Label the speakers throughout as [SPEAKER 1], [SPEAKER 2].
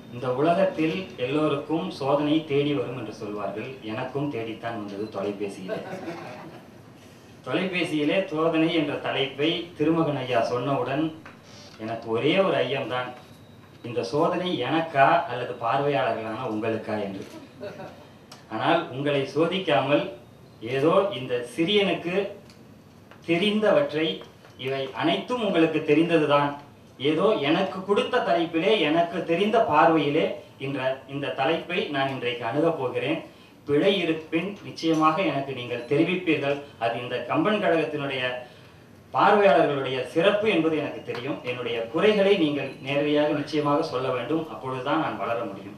[SPEAKER 1] இந்த உலகத்தில் எல்லோருக்கும் சோதனை தேடி வரும் என்று சொல்வார்கள் எனக்கும் தேடித்தான் வந்தது தொலைபேசியிலே தொலைபேசியிலே சோதனை என்ற தலைப்பை திருமகன் ஐயா சொன்னவுடன் எனக்கு ஒரே ஒரு ஐயம்தான் இந்த சோதனை எனக்கா அல்லது பார்வையாளர்களான உங்களுக்கா என்று ஆனால் உங்களை சோதிக்காமல் ஏதோ இந்த சிறியனுக்கு தெரிந்தவற்றை இவை அனைத்தும் உங்களுக்கு தெரிந்ததுதான் ஏதோ எனக்கு கொடுத்த தலைப்பிலே எனக்கு தெரிந்த பார்வையிலே என்ற இந்த தலைப்பை நான் இன்றைக்கு அணுகப் போகிறேன் பிழை இருப்பின் நிச்சயமாக எனக்கு நீங்கள் தெரிவிப்பீர்கள் அது இந்த கம்பன் கழகத்தினுடைய பார்வையாளர்களுடைய சிறப்பு என்பது எனக்கு தெரியும் என்னுடைய குறைகளை நீங்கள் நேரடியாக நிச்சயமாக சொல்ல வேண்டும் அப்பொழுதுதான் நான் வளர முடியும்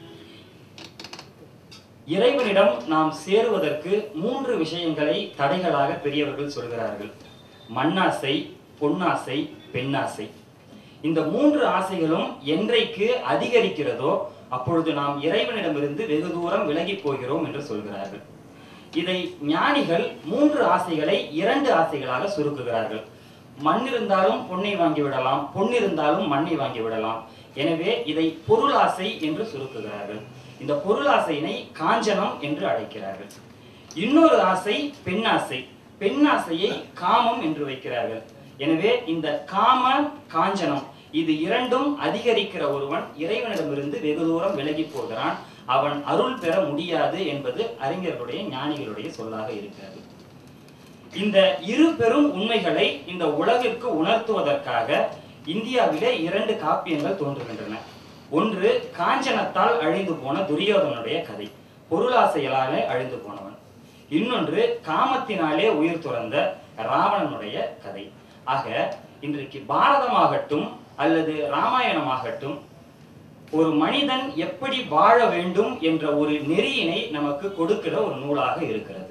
[SPEAKER 1] இறைவனிடம் நாம் சேருவதற்கு மூன்று விஷயங்களை தடைகளாக பெரியவர்கள் சொல்கிறார்கள் மண்ணாசை பொன்னாசை பெண்ணாசை இந்த மூன்று ஆசைகளும் என்றைக்கு அதிகரிக்கிறதோ அப்பொழுது நாம் இறைவனிடமிருந்து வெகு தூரம் விலகி போகிறோம் என்று சொல்கிறார்கள் இதை ஞானிகள் மூன்று ஆசைகளை இரண்டு ஆசைகளாக சுருக்குகிறார்கள் மண் இருந்தாலும் பொன்னை வாங்கி விடலாம் பொன் இருந்தாலும் மண்ணை வாங்கி விடலாம் எனவே இதை பொருளாசை என்று சுருக்குகிறார்கள் இந்த பொருளாசையினை காஞ்சனம் என்று அழைக்கிறார்கள் இன்னொரு ஆசை பெண்ணாசை பெண்ணாசையை காமம் என்று வைக்கிறார்கள் எனவே இந்த காம காஞ்சனம் இது இரண்டும் அதிகரிக்கிற ஒருவன் இறைவனிடமிருந்து வெகு தூரம் விலகி போகிறான் அவன் அருள் பெற முடியாது என்பது அறிஞர்களுடைய ஞானிகளுடைய சொல்லாக இருக்கிறது இந்த இரு பெரும் உண்மைகளை இந்த உலகிற்கு உணர்த்துவதற்காக இந்தியாவிலே இரண்டு காப்பியங்கள் தோன்றுகின்றன ஒன்று காஞ்சனத்தால் அழிந்து போன துரியோதனுடைய கதை பொருளாசைகளாலே அழிந்து போனவன் இன்னொன்று காமத்தினாலே உயிர் துறந்த ராவணனுடைய கதை ஆக இன்றைக்கு பாரதமாகட்டும் அல்லது ராமாயணமாகட்டும் ஒரு மனிதன் எப்படி வாழ வேண்டும் என்ற ஒரு நெறியினை நமக்கு கொடுக்கிற ஒரு நூலாக இருக்கிறது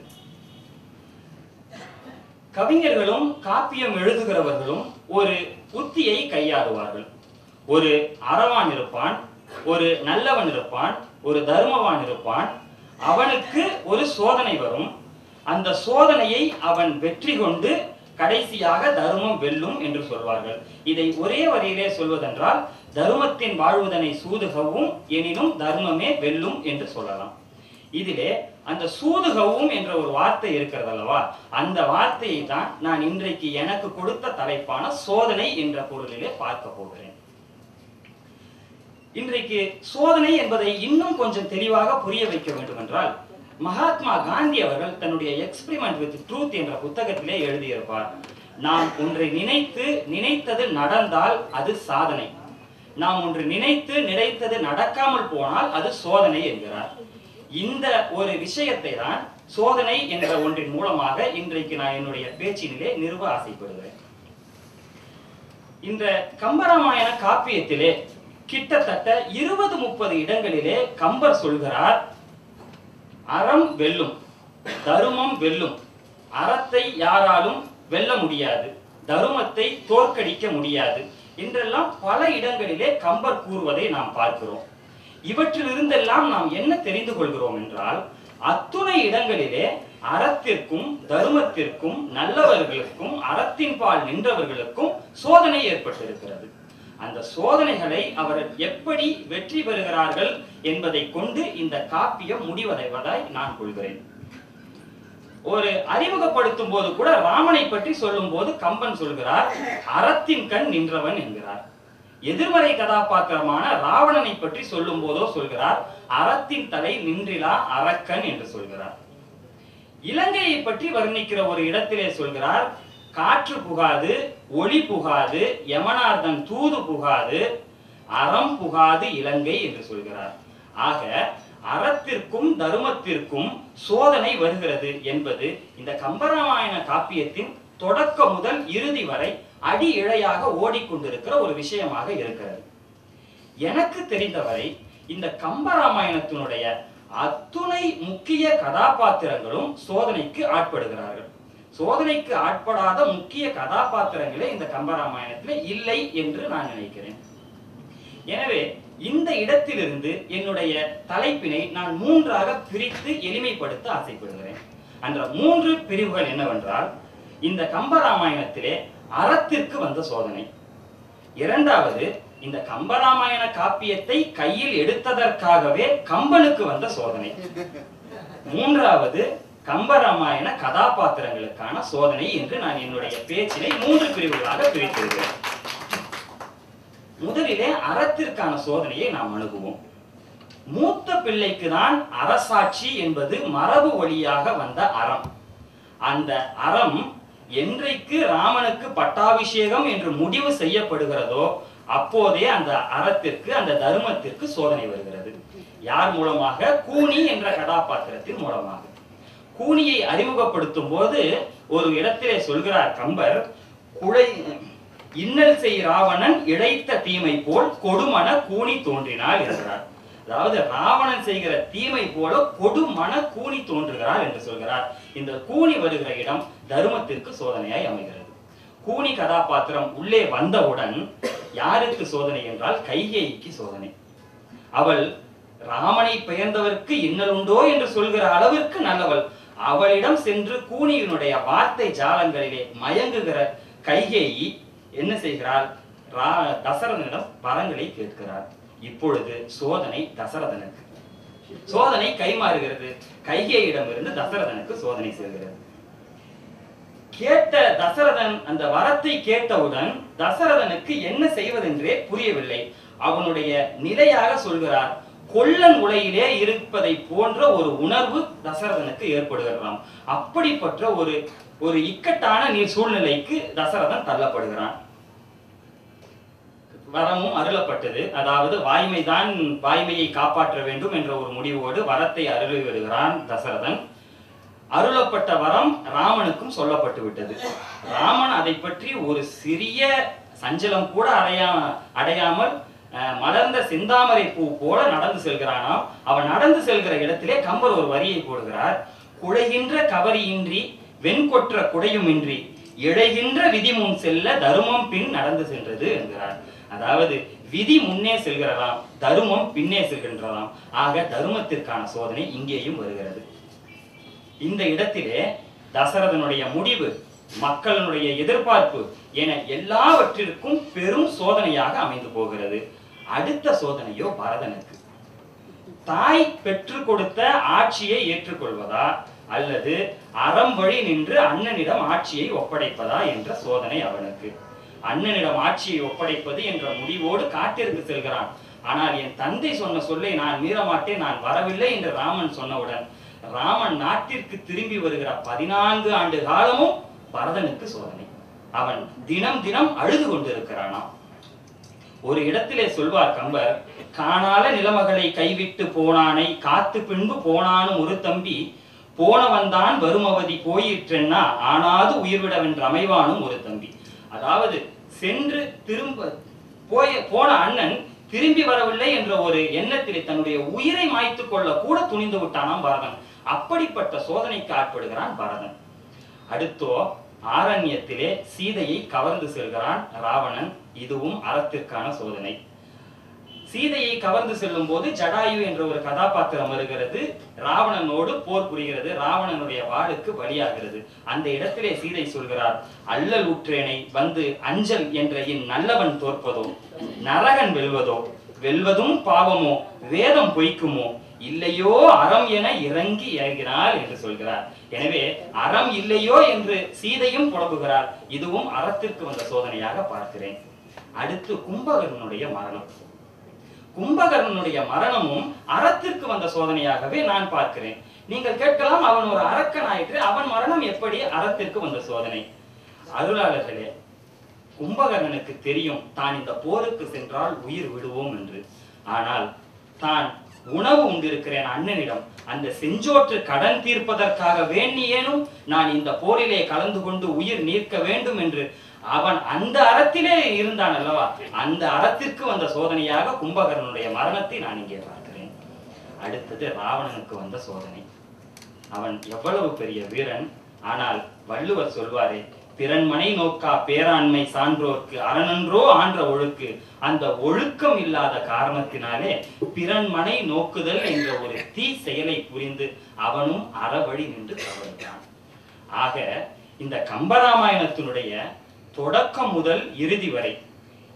[SPEAKER 1] கவிஞர்களும் காப்பியம் எழுதுகிறவர்களும் ஒரு உத்தியை கையாளுவார்கள் ஒரு அறவான் இருப்பான் ஒரு நல்லவன் இருப்பான் ஒரு தர்மவான் இருப்பான் அவனுக்கு ஒரு சோதனை வரும் அந்த சோதனையை அவன் வெற்றி கொண்டு கடைசியாக தர்மம் வெல்லும் என்று சொல்வார்கள் இதை ஒரே வரியிலே சொல்வதென்றால் தர்மத்தின் வாழ்வதனை சூதுகவும் எனினும் தர்மமே வெல்லும் என்று சொல்லலாம் இதிலே அந்த சூதுகவும் என்ற ஒரு வார்த்தை இருக்கிறது அல்லவா அந்த வார்த்தையை தான் நான் இன்றைக்கு எனக்கு கொடுத்த தலைப்பான சோதனை என்ற பொருளிலே பார்க்க போகிறேன் இன்றைக்கு சோதனை என்பதை இன்னும் கொஞ்சம் தெளிவாக புரிய வைக்க வேண்டும் என்றால் மகாத்மா காந்தி அவர்கள் தன்னுடைய எக்ஸ்பிரிமெண்ட் வித் ட்ரூத் என்ற புத்தகத்திலே எழுதியிருப்பார் நாம் ஒன்றை நினைத்து நினைத்தது நடந்தால் அது சாதனை நாம் ஒன்று நினைத்து நினைத்தது நடக்காமல் போனால் அது சோதனை என்கிறார் இந்த ஒரு விஷயத்தை தான் சோதனை என்ற ஒன்றின் மூலமாக இன்றைக்கு நான் என்னுடைய பேச்சினிலே நிறுவ ஆசைப்படுகிறேன் இந்த கம்பராமாயண காப்பியத்திலே கிட்டத்தட்ட இருபது முப்பது இடங்களிலே கம்பர் சொல்கிறார் அறம் வெல்லும் தருமம் வெல்லும் அறத்தை யாராலும் வெல்ல முடியாது தருமத்தை தோற்கடிக்க முடியாது என்றெல்லாம் பல இடங்களிலே கம்பர் கூறுவதை நாம் பார்க்கிறோம் இவற்றிலிருந்தெல்லாம் நாம் என்ன தெரிந்து கொள்கிறோம் என்றால் அத்துணை இடங்களிலே அறத்திற்கும் தருமத்திற்கும் நல்லவர்களுக்கும் அறத்தின் பால் நின்றவர்களுக்கும் சோதனை ஏற்பட்டிருக்கிறது அந்த சோதனைகளை அவர் எப்படி வெற்றி பெறுகிறார்கள் என்பதை கொண்டு இந்த காப்பியம் முடிவடைவதாய் நான் கொள்கிறேன் ஒரு அறிமுகப்படுத்தும் போது கூட ராமனை பற்றி சொல்லும் போது கம்பன் சொல்கிறார் அறத்தின் கண் நின்றவன் என்கிறார் எதிர்மறை கதாபாத்திரமான ராவணனை பற்றி சொல்லும் போதோ சொல்கிறார் அறத்தின் தலை நின்றிலா அரக்கன் என்று சொல்கிறார் இலங்கையை பற்றி வர்ணிக்கிற ஒரு இடத்திலே சொல்கிறார் காற்று புகாது ஒளி புகாது யமனார்தன் தூது புகாது அறம் புகாது இலங்கை என்று சொல்கிறார் ஆக அறத்திற்கும் தர்மத்திற்கும் சோதனை வருகிறது என்பது இந்த கம்பராமாயண காப்பியத்தின் தொடக்க முதல் இறுதி வரை அடி இழையாக ஓடிக்கொண்டிருக்கிற ஒரு விஷயமாக இருக்கிறது எனக்கு தெரிந்தவரை இந்த கம்பராமாயணத்தினுடைய அத்துணை முக்கிய கதாபாத்திரங்களும் சோதனைக்கு ஆட்படுகிறார்கள் சோதனைக்கு ஆட்படாத முக்கிய கதாபாத்திரங்களே இந்த கம்பராமாயணத்திலே இல்லை என்று நான் நினைக்கிறேன் எனவே இந்த இடத்திலிருந்து என்னுடைய தலைப்பினை நான் மூன்றாக பிரித்து எளிமைப்படுத்த ஆசைப்படுகிறேன் அந்த மூன்று பிரிவுகள் என்னவென்றால் இந்த கம்பராமாயணத்திலே அறத்திற்கு வந்த சோதனை இரண்டாவது இந்த கம்பராமாயண காப்பியத்தை கையில் எடுத்ததற்காகவே கம்பனுக்கு வந்த சோதனை மூன்றாவது கம்பராமாயண கதாபாத்திரங்களுக்கான சோதனை என்று நான் என்னுடைய பேச்சினை மூன்று பிரிவுகளாக பிரித்திருக்கிறேன் முதலிலே அறத்திற்கான சோதனையை நாம் அணுகுவோம் மூத்த பிள்ளைக்கு தான் அரசாட்சி என்பது மரபு வழியாக வந்த அறம் அந்த அறம் என்றைக்கு ராமனுக்கு பட்டாபிஷேகம் என்று முடிவு செய்யப்படுகிறதோ அப்போதே அந்த அறத்திற்கு அந்த தர்மத்திற்கு சோதனை வருகிறது யார் மூலமாக கூனி என்ற கதாபாத்திரத்தின் மூலமாக கூனியை அறிமுகப்படுத்தும் போது ஒரு இடத்திலே சொல்கிறார் கம்பர் குழை இன்னல் செய் ராவணன் இழைத்த தீமை போல் கொடுமன கூனி தோன்றினாள் என்கிறார் அதாவது ராவணன் செய்கிற தீமை போல கொடுமன கூனி தோன்றுகிறார் என்று சொல்கிறார் இந்த கூனி வருகிற இடம் தர்மத்திற்கு சோதனையாய் அமைகிறது கூனி கதாபாத்திரம் உள்ளே வந்தவுடன் யாருக்கு சோதனை என்றால் கைகேயிக்கு சோதனை அவள் ராமனை பெயர்ந்தவர்க்கு இன்னல் உண்டோ என்று சொல்கிற அளவிற்கு நல்லவள் அவளிடம் சென்று கூனியினுடைய வார்த்தை ஜாலங்களிலே மயங்குகிற கைகேயி என்ன செய்கிறாள் ரா- தசரதனிடம் வரங்களை கேட்கிறார் இப்பொழுது சோதனை தசரதனுக்கு சோதனை கைமாறுகிறது கைகேயிடமிருந்து தசரதனுக்கு சோதனை செல்கிறது கேட்ட தசரதன் அந்த வரத்தை கேட்டவுடன் தசரதனுக்கு என்ன செய்வதென்றே புரியவில்லை அவனுடைய நிலையாக சொல்கிறார் கொல்லன் உலையிலே இருப்பதை போன்ற ஒரு உணர்வு தசரதனுக்கு ஏற்படுகிறதாம் அப்படிப்பட்ட ஒரு ஒரு இக்கட்டான நீர் சூழ்நிலைக்கு தசரதன் தள்ளப்படுகிறான் வரமும் அருளப்பட்டது அதாவது வாய்மைதான் வாய்மையை காப்பாற்ற வேண்டும் என்ற ஒரு முடிவோடு வரத்தை அருளி விடுகிறான் தசரதன் அருளப்பட்ட வரம் ராமனுக்கும் சொல்லப்பட்டு விட்டது ராமன் அதை பற்றி ஒரு சிறிய சஞ்சலம் கூட அடையா அடையாமல் அஹ், மலர்ந்த செந்தாமரை பூ போல நடந்து செல்கிறானாம் அவன் நடந்து செல்கிற இடத்திலே கம்பர் ஒரு வரியை போடுகிறார் குழைகின்ற கவரியின்றி வெண்கொற்ற குடையுமின்றி இழைகின்ற விதி முன் செல்ல தருமம் பின் நடந்து சென்றது என்கிறார் அதாவது விதி முன்னே செல்கிறதாம் தருமம் பின்னே செல்கின்றதாம் ஆக தருமத்திற்கான சோதனை இங்கேயும் வருகிறது இந்த இடத்திலே தசரதனுடைய முடிவு மக்களுடைய எதிர்பார்ப்பு என எல்லாவற்றிற்கும் பெரும் சோதனையாக அமைந்து போகிறது அடுத்த சோதனையோ பரதனுக்கு தாய் பெற்றுக் கொடுத்த ஆட்சியை ஏற்றுக்கொள்வதா அல்லது அறம் வழி நின்று அண்ணனிடம் ஆட்சியை ஒப்படைப்பதா என்ற சோதனை அவனுக்கு அண்ணனிடம் ஆட்சியை ஒப்படைப்பது என்ற முடிவோடு காட்டிற்கு செல்கிறான் ஆனால் என் தந்தை சொன்ன சொல்லை நான் மீற மாட்டேன் நான் வரவில்லை என்று ராமன் சொன்னவுடன் ராமன் நாட்டிற்கு திரும்பி வருகிற பதினான்கு ஆண்டு காலமும் பரதனுக்கு சோதனை அவன் தினம் தினம் அழுது கொண்டிருக்கிறானாம் ஒரு இடத்திலே சொல்வார் கம்பர் காணால நிலமகளை கைவிட்டு போனானை காத்து பின்பு போனானும் ஒரு தம்பி போனவன்தான் வருமவதி போயிற்றென்னா ஆனாது உயிர்விடவென்ற அமைவானும் ஒரு தம்பி அதாவது சென்று திரும்ப போய போன அண்ணன் திரும்பி வரவில்லை என்ற ஒரு எண்ணத்திலே தன்னுடைய உயிரை மாய்த்து கொள்ள கூட துணிந்து விட்டானாம் பரதன் அப்படிப்பட்ட சோதனைக்கு ஆட்படுகிறான் பரதன் அடுத்தோ ஆரண்யத்திலே சீதையை கவர்ந்து செல்கிறான் ராவணன் இதுவும் அறத்திற்கான சோதனை சீதையை கவர்ந்து செல்லும் போது ஜடாயு என்ற ஒரு கதாபாத்திரம் வருகிறது ராவணனோடு போர் புரிகிறது ராவணனுடைய வாளுக்கு பலியாகிறது அந்த இடத்திலே சீதை சொல்கிறார் அல்லல் உற்றேனை வந்து அஞ்சல் என்ற என் நல்லவன் தோற்பதோ நரகன் வெல்வதோ வெல்வதும் பாவமோ வேதம் பொய்க்குமோ இல்லையோ அறம் என இறங்கி இறங்கினாள் என்று சொல்கிறார் எனவே அறம் இல்லையோ என்று சீதையும் புலம்புகிறார் இதுவும் அறத்திற்கு வந்த சோதனையாக பார்க்கிறேன் அடுத்து கும்பகர்ணனுடைய மரணம் கும்பகர்ணனுடைய மரணமும் அறத்திற்கு வந்த சோதனையாகவே நான் பார்க்கிறேன் நீங்கள் கேட்கலாம் அவன் ஒரு அரக்கன் ஆயிற்று அவன் மரணம் எப்படி அறத்திற்கு வந்த சோதனை அருளாளர்களே கும்பகர்ணனுக்கு தெரியும் தான் இந்த போருக்கு சென்றால் உயிர் விடுவோம் என்று ஆனால் தான் உணவு உண்டிருக்கிறேன் அண்ணனிடம் அந்த செஞ்சோற்று கடன் தீர்ப்பதற்காக வேண்டியேனும் நான் இந்த போரிலே கலந்து கொண்டு உயிர் நீர்க்க வேண்டும் என்று அவன் அந்த அறத்திலே இருந்தான் அல்லவா அந்த அறத்திற்கு வந்த சோதனையாக கும்பகர்ணனுடைய மரணத்தை நான் இங்கே பார்க்கிறேன் அடுத்தது ராவணனுக்கு வந்த சோதனை அவன் எவ்வளவு பெரிய வீரன் ஆனால் வள்ளுவர் சொல்வாரே பிறன்மனை நோக்கா பேராண்மை சான்றோர்க்கு அரணன்றோ ஆன்ற ஒழுக்கு அந்த ஒழுக்கம் இல்லாத காரணத்தினாலே பிறன்மனை நோக்குதல் என்ற ஒரு தீ செயலை புரிந்து அவனும் அறவழி நின்று தவறுகிறான் ஆக இந்த கம்பராமாயணத்தினுடைய தொடக்கம் முதல் இறுதி வரை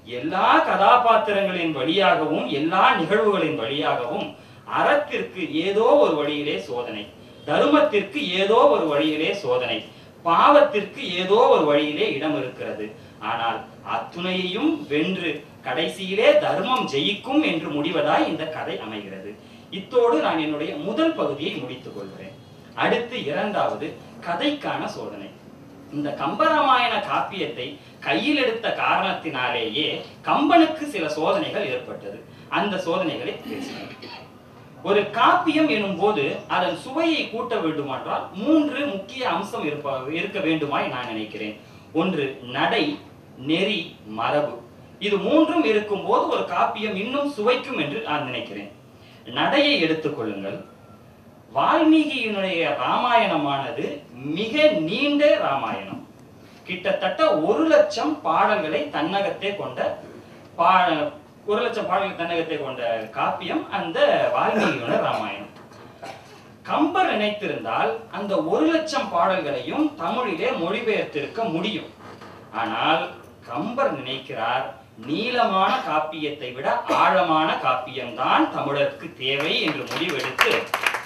[SPEAKER 1] எல்லா கதாபாத்திரங்களின் வழியாகவும் எல்லா நிகழ்வுகளின் வழியாகவும் அறத்திற்கு ஏதோ ஒரு வழியிலே சோதனை தர்மத்திற்கு ஏதோ ஒரு வழியிலே சோதனை பாவத்திற்கு ஏதோ ஒரு வழியிலே இடம் இருக்கிறது ஆனால் அத்துணையையும் வென்று கடைசியிலே தர்மம் ஜெயிக்கும் என்று முடிவதாய் இந்த கதை அமைகிறது இத்தோடு நான் என்னுடைய முதல் பகுதியை முடித்துக் கொள்கிறேன் அடுத்து இரண்டாவது கதைக்கான சோதனை இந்த கம்பராமாயண காப்பியத்தை கையில் எடுத்த காரணத்தினாலேயே கம்பனுக்கு சில சோதனைகள் ஏற்பட்டது அந்த சோதனைகளை பேசினேன் ஒரு காப்பியம் எனும் போது அதன் சுவையை கூட்ட வேண்டுமென்றால் மூன்று முக்கிய அம்சம் இருப்ப இருக்க வேண்டுமாய் நான் நினைக்கிறேன் ஒன்று நடை நெறி மரபு இது மூன்றும் இருக்கும்போது ஒரு காப்பியம் இன்னும் சுவைக்கும் என்று நான் நினைக்கிறேன் நடையை எடுத்துக்கொள்ளுங்கள் வால்மீகியினுடைய ராமாயணமானது மிக நீண்ட ராமாயணம் கிட்டத்தட்ட ஒரு லட்சம் பாடல்களை தன்னகத்தே கொண்ட பா ஒரு லட்சம் பாடல்கள் தன்னகத்தை கொண்ட காப்பியம் அந்த வால்மீகியோட ராமாயணம் கம்பர் நினைத்திருந்தால் அந்த ஒரு லட்சம் பாடல்களையும் தமிழிலே மொழிபெயர்த்திருக்க முடியும் ஆனால் கம்பர் நினைக்கிறார் நீளமான காப்பியத்தை விட ஆழமான காப்பியம்தான் தமிழருக்கு தேவை என்று முடிவெடுத்து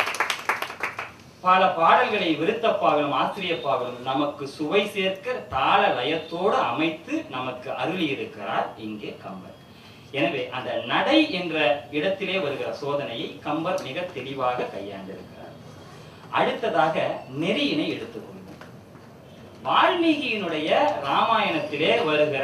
[SPEAKER 1] பல பாடல்களை விருத்தப்பாகலும் ஆசிரியப்பாகலும் நமக்கு சுவை சேர்க்க தாள லயத்தோடு அமைத்து நமக்கு அருளி இருக்கிறார் இங்கே கம்பர் எனவே அந்த நடை என்ற இடத்திலே வருகிற சோதனையை கம்பர் மிக தெளிவாக கையாண்டிருக்கிறார் அடுத்ததாக நெறியினை எடுத்துக்கொள்வோம் வால்மீகியினுடைய ராமாயணத்திலே வருகிற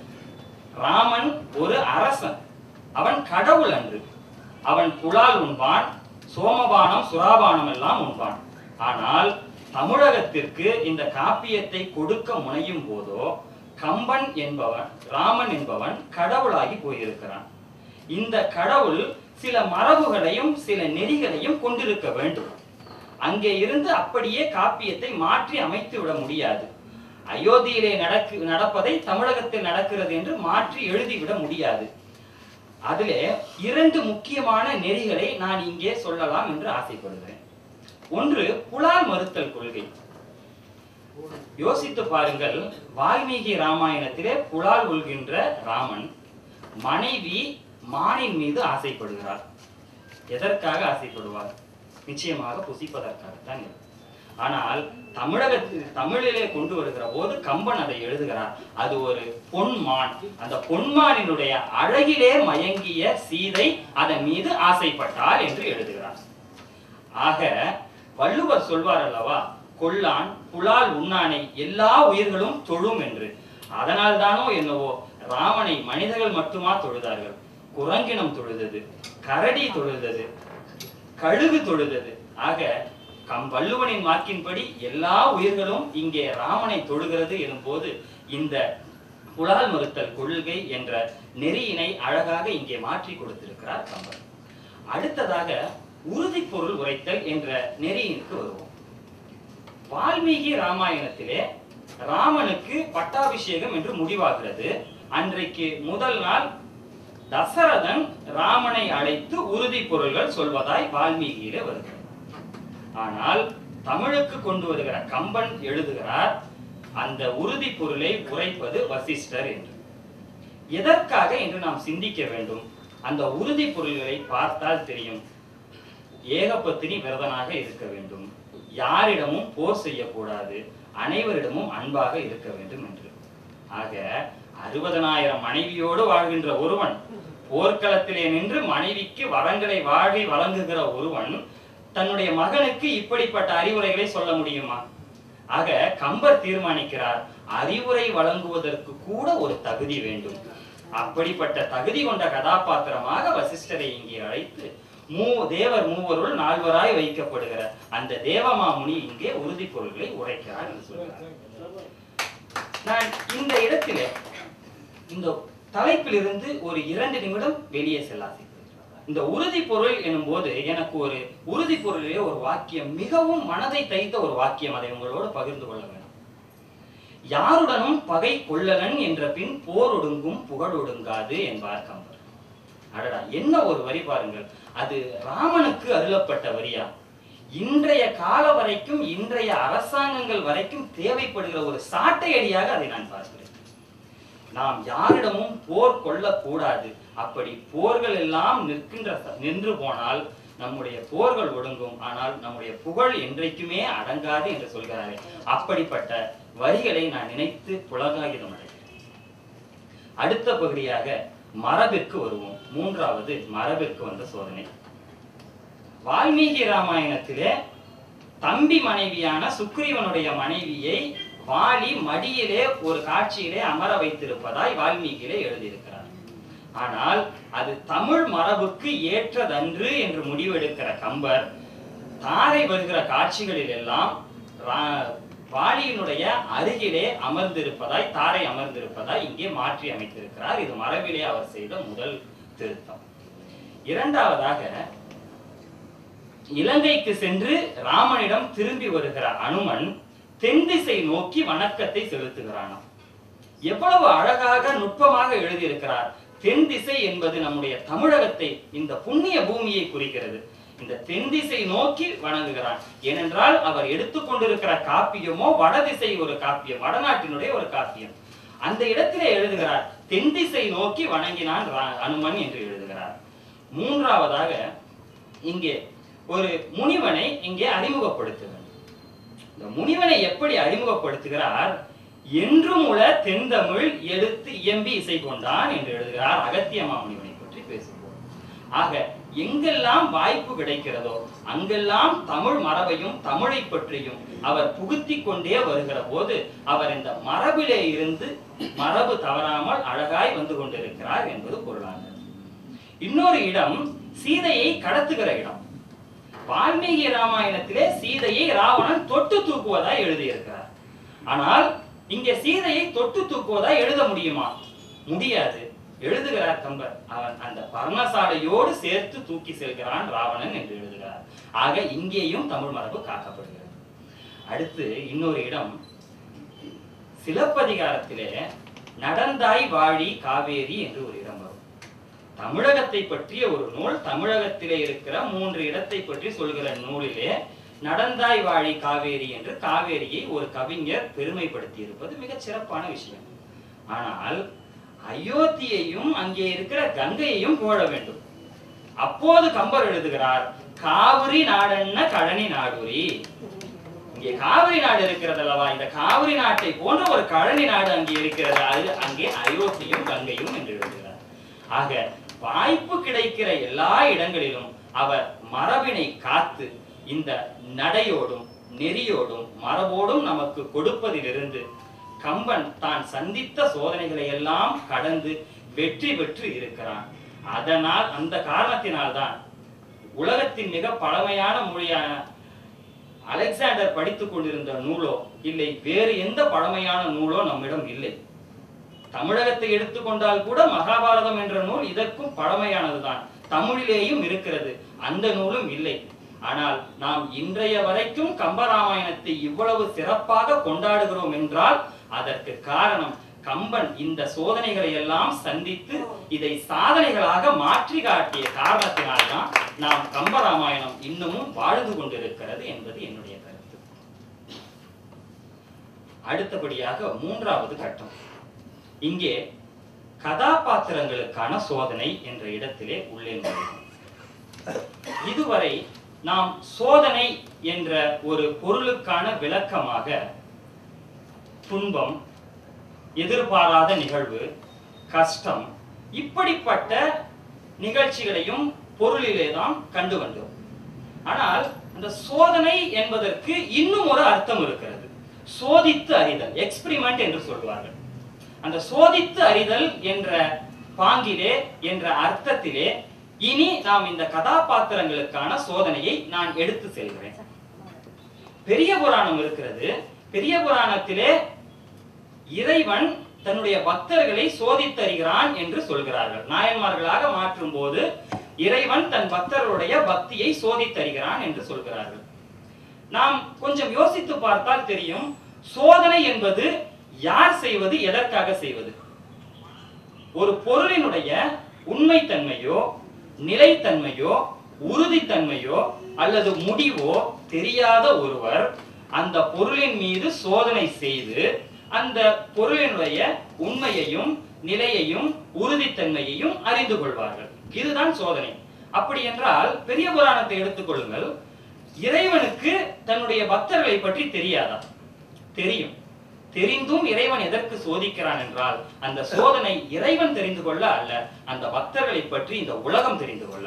[SPEAKER 1] ராமன் ஒரு அரசன் அவன் கடவுள் அன்று அவன் புலால் உண்பான் சோமபானம் சுராபானம் எல்லாம் உண்பான் ஆனால் தமிழகத்திற்கு இந்த காப்பியத்தை கொடுக்க முனையும் போதோ கம்பன் என்பவன் ராமன் என்பவன் கடவுளாகி போயிருக்கிறான் இந்த கடவுள் சில மரபுகளையும் சில நெறிகளையும் கொண்டிருக்க வேண்டும் அங்கே இருந்து அப்படியே காப்பியத்தை மாற்றி அமைத்து விட முடியாது அயோத்தியிலே நடக்கு நடப்பதை தமிழகத்தில் நடக்கிறது என்று மாற்றி எழுதிவிட முடியாது அதிலே இரண்டு முக்கியமான நெறிகளை நான் இங்கே சொல்லலாம் என்று ஆசைப்படுகிறேன் ஒன்று புலால் மறுத்தல் கொள்கை யோசித்து பாருங்கள் வால்மீகி ராமாயணத்திலே புலால் உள்கின்ற ராமன் மனைவி மானின் மீது ஆசைப்படுகிறார் எதற்காக ஆசைப்படுவார் நிச்சயமாக புசிப்பதற்காகத்தான் இது. ஆனால் தமிழகத்தில் தமிழிலே கொண்டு வருகிற போது கம்பன் அதை எழுதுகிறார் அது ஒரு பொன்மான் அந்த பொன்மானினுடைய அழகிலே மயங்கிய சீதை அதன் மீது ஆசைப்பட்டார் என்று எழுதுகிறார் ஆக வள்ளுவர் சொல்வார் அல்லவா கொல்லான் புலால் உண்ணானை எல்லா உயிர்களும் தொழும் என்று அதனால் தானோ என்னவோ ராமனை மனிதர்கள் மட்டுமா தொழுதார்கள் குரங்கினம் தொழுதது கரடி தொழுதது கழுகு தொழுதது ஆக கம் வள்ளுவனின் வாக்கின்படி எல்லா உயிர்களும் இங்கே ராமனை தொழுகிறது எனும்போது இந்த புலால் மறுத்தல் கொள்கை என்ற நெறியினை அழகாக இங்கே மாற்றி கொடுத்திருக்கிறார் கம்பர் அடுத்ததாக உறுதிப்பொருள் உரைத்தல் என்ற நெறியினுக்கு வருவோம் வால்மீகி ராமாயணத்திலே ராமனுக்கு பட்டாபிஷேகம் என்று முடிவாகிறது அன்றைக்கு முதல் நாள் தசரதன் ராமனை அழைத்து உறுதி பொருள்கள் சொல்வதாய் வால்மீகியிலே வருகிறது ஆனால் தமிழுக்கு கொண்டு வருகிற கம்பன் எழுதுகிறார் அந்த உறுதி பொருளை உரைப்பது வசிஷ்டர் என்று எதற்காக என்று நாம் சிந்திக்க வேண்டும் அந்த உறுதி பொருள்களை பார்த்தால் தெரியும் ஏகபத்தினி விரதனாக இருக்க வேண்டும் யாரிடமும் போர் செய்யக்கூடாது அனைவரிடமும் அன்பாக இருக்க வேண்டும் என்று ஆக அறுபதனாயிரம் மனைவியோடு வாழ்கின்ற ஒருவன் போர்க்களத்திலே நின்று மனைவிக்கு வரங்களை வாழி வழங்குகிற ஒருவன் தன்னுடைய மகனுக்கு இப்படிப்பட்ட அறிவுரைகளை சொல்ல முடியுமா ஆக கம்பர் தீர்மானிக்கிறார் அறிவுரை வழங்குவதற்கு கூட ஒரு தகுதி வேண்டும் அப்படிப்பட்ட தகுதி கொண்ட கதாபாத்திரமாக வசிஷ்டரை இங்கே அழைத்து மூ தேவர் மூவருள் நால்வராய் வைக்கப்படுகிற அந்த தேவமாமுனி இங்கே உறுதி பொருள்களை உரைக்கிறார் என்று சொல்கிறார் நான் இந்த இடத்திலே இந்த தலைப்பிலிருந்து ஒரு இரண்டு நிமிடம் வெளியே செல்ல ஆசைப்படுகிறேன் இந்த உறுதி பொருள் எனும் போது எனக்கு ஒரு உறுதி பொருளிலே ஒரு வாக்கியம் மிகவும் மனதை தைத்த ஒரு வாக்கியம் அதை உங்களோடு பகிர்ந்து கொள்ள வேண்டும் யாருடனும் பகை கொள்ளலன் என்ற பின் போர் ஒடுங்கும் புகழ் ஒடுங்காது என்பார் கம்பர் அடடா என்ன ஒரு வரி பாருங்கள் அது ராமனுக்கு அருளப்பட்ட வரியா இன்றைய கால வரைக்கும் இன்றைய அரசாங்கங்கள் வரைக்கும் தேவைப்படுகிற ஒரு சாட்டை அடியாக அதை நான் பார்க்கிறேன் நாம் யாரிடமும் போர் கொள்ளக்கூடாது அப்படி போர்கள் எல்லாம் நிற்கின்ற ச- நின்று போனால் நம்முடைய போர்கள் ஒடுங்கும் ஆனால் நம்முடைய புகழ் என்றைக்குமே அடங்காது என்று சொல்கிறாரே அப்படிப்பட்ட வரிகளை நான் நினைத்து புலகாகிதம் அடைகிறேன் அடுத்த பகுதியாக மரபிற்கு வருவோம் மூன்றாவது மரபிற்கு வந்த சோதனை வால்மீகி ராமாயணத்திலே தம்பி மனைவியான சுக்ரீவனுடைய மனைவியை வாலி மடியிலே ஒரு காட்சியிலே அமர வைத்திருப்பதாய் வால்மீகியிலே எழுதியிருக்கிறார் ஆனால் அது தமிழ் மரபுக்கு ஏற்றதன்று என்று முடிவெடுக்கிற கம்பர் தாரை வருகிற காட்சிகளில் எல்லாம் ரா- வாலியினுடைய அருகிலே அமர்ந்திருப்பதாய் தாரை அமர்ந்திருப்பதாய் இங்கே மாற்றி அமைத்திருக்கிறார் இது மரபிலே அவர் செய்த முதல் திருத்தம் இரண்டாவதாக இலங்கைக்கு சென்று ராமனிடம் திரும்பி வருகிற அனுமன் தென் திசை நோக்கி வணக்கத்தை செலுத்துகிறானாம் எவ்வளவு அழகாக நுட்பமாக எழுதியிருக்கிறார் தென் திசை என்பது நம்முடைய தமிழகத்தை இந்த புண்ணிய பூமியை குறிக்கிறது இந்த தென் திசை நோக்கி வணங்குகிறான் ஏனென்றால் அவர் எடுத்துக்கொண்டிருக்கிற காப்பியமோ வடதிசை ஒரு காப்பியம் வடநாட்டினுடைய ஒரு காப்பியம் அந்த இடத்திலே எழுதுகிறார் தென் திசை நோக்கி வணங்கினான் ரா- அனுமன் என்று எழுதுகிறார் மூன்றாவதாக இங்கே ஒரு முனிவனை இங்கே அறிமுகப்படுத்துகிறார் இந்த முனிவனை எப்படி அறிமுகப்படுத்துகிறார் என்றும் உள தென்தமிழ் எடுத்து இயம்பி இசை கொண்டான் என்று எழுதுகிறார் அகத்திய மாமுனிவனை பற்றி பேசும்போது ஆக எங்கெல்லாம் வாய்ப்பு கிடைக்கிறதோ அங்கெல்லாம் தமிழ் மரபையும் தமிழை பற்றியும் அவர் புகுத்தி கொண்டே வருகிற போது அவர் இந்த மரபிலே இருந்து மரபு தவறாமல் அழகாய் வந்து கொண்டிருக்கிறார் என்பது பொருளானது இன்னொரு இடம் சீதையை கடத்துகிற இடம் வால்மீகி ராமாயணத்திலே சீதையை ராவணன் தொட்டு தூக்குவதாய் எழுதியிருக்கிறார் ஆனால் இங்கே சீதையை தொட்டு தூக்குவதாய் எழுத முடியுமா முடியாது எழுதுகிறார் கம்பர் அவன் அந்த பர்ணசாலையோடு சேர்த்து தூக்கி செல்கிறான் ராவணன் என்று எழுதுகிறார் ஆக இங்கேயும் தமிழ் மரபு காக்கப்படுகிறது அடுத்து இன்னொரு இடம் சிலப்பதிகாரத்திலே நடந்தாய் வாழி காவேரி என்று ஒரு இடம் வரும் தமிழகத்தை பற்றிய ஒரு நூல் தமிழகத்திலே இருக்கிற மூன்று இடத்தை பற்றி சொல்கிற நூலிலே நடந்தாய் வாழி காவேரி என்று காவேரியை ஒரு கவிஞர் பெருமைப்படுத்தி இருப்பது மிகச் சிறப்பான விஷயம் ஆனால் அயோத்தியையும் அங்கே இருக்கிற கங்கையையும் புகழ வேண்டும் அப்போது கம்பர் எழுதுகிறார் காவிரி நாடென்ன கழனி நாடுரி இங்கே காவிரி நாடு இருக்கிறது அல்லவா இந்த காவிரி நாட்டை போன்ற ஒரு கழனி நாடு அங்கே இருக்கிறது அது அங்கே அயோத்தியும் கங்கையும் என்று எழுதுகிறார் ஆக வாய்ப்பு கிடைக்கிற எல்லா இடங்களிலும் அவர் மரபினை காத்து இந்த நடையோடும் நெறியோடும் மரபோடும் நமக்கு கொடுப்பதிலிருந்து கம்பன் தான் சந்தித்த சோதனைகளை எல்லாம் கடந்து வெற்றி பெற்று இருக்கிறான் அதனால் அந்த காரணத்தினால்தான் உலகத்தின் மிக பழமையான மொழியான அலெக்சாண்டர் படித்துக் கொண்டிருந்த நூலோ இல்லை வேறு எந்த பழமையான நூலோ நம்மிடம் இல்லை தமிழகத்தை எடுத்துக்கொண்டால் கூட மகாபாரதம் என்ற நூல் இதற்கும் பழமையானதுதான் தமிழிலேயும் இருக்கிறது அந்த நூலும் இல்லை ஆனால் நாம் இன்றைய வரைக்கும் கம்பராமாயணத்தை இவ்வளவு சிறப்பாக கொண்டாடுகிறோம் என்றால் அதற்கு காரணம் கம்பன் இந்த சோதனைகளை எல்லாம் சந்தித்து இதை சாதனைகளாக மாற்றி காட்டிய காரணத்தினால்தான் நாம் கம்பராமாயணம் இன்னமும் வாழ்ந்து கொண்டிருக்கிறது என்பது என்னுடைய கருத்து அடுத்தபடியாக மூன்றாவது கட்டம் இங்கே கதாபாத்திரங்களுக்கான சோதனை என்ற இடத்திலே உள்ளே நுழைவோம். இதுவரை நாம் சோதனை என்ற ஒரு பொருளுக்கான விளக்கமாக துன்பம் எதிர்பாராத நிகழ்வு கஷ்டம் இப்படிப்பட்ட நிகழ்ச்சிகளையும் பொருளிலே தான் கண்டு வந்தோம் ஆனால் அந்த சோதனை என்பதற்கு இன்னும் ஒரு அர்த்தம் இருக்கிறது சோதித்து அறிதல் எக்ஸ்பிரிமெண்ட் என்று சொல்வார்கள் அந்த சோதித்து அறிதல் என்ற பாங்கிலே என்ற அர்த்தத்திலே இனி நாம் இந்த கதாபாத்திரங்களுக்கான சோதனையை நான் எடுத்து செல்கிறேன் பெரிய புராணம் இருக்கிறது பெரிய புராணத்திலே இறைவன் தன்னுடைய பக்தர்களை சோதித்தறிகிறான் என்று சொல்கிறார்கள் நாயன்மார்களாக மாற்றும் போது இறைவன் தன் பக்தர்களுடைய பக்தியை சோதித்தறிகிறான் என்று சொல்கிறார்கள் நாம் கொஞ்சம் யோசித்து பார்த்தால் தெரியும் சோதனை என்பது யார் செய்வது எதற்காக செய்வது ஒரு பொருளினுடைய உண்மைத்தன்மையோ நிலைத்தன்மையோ உறுதித்தன்மையோ அல்லது முடிவோ தெரியாத ஒருவர் அந்த பொருளின் மீது சோதனை செய்து அந்த பொருளினுடைய உண்மையையும் நிலையையும் உறுதித்தன்மையையும் அறிந்து கொள்வார்கள் இதுதான் சோதனை அப்படி என்றால் பெரிய புராணத்தை எடுத்துக்கொள்ளுங்கள் இறைவனுக்கு தன்னுடைய பக்தர்களை பற்றி தெரியாதா தெரியும் தெரிந்தும் இறைவன் எதற்கு சோதிக்கிறான் என்றால் அந்த சோதனை இறைவன் தெரிந்து கொள்ள அல்ல அந்த பக்தர்களை பற்றி இந்த உலகம் தெரிந்து கொள்ள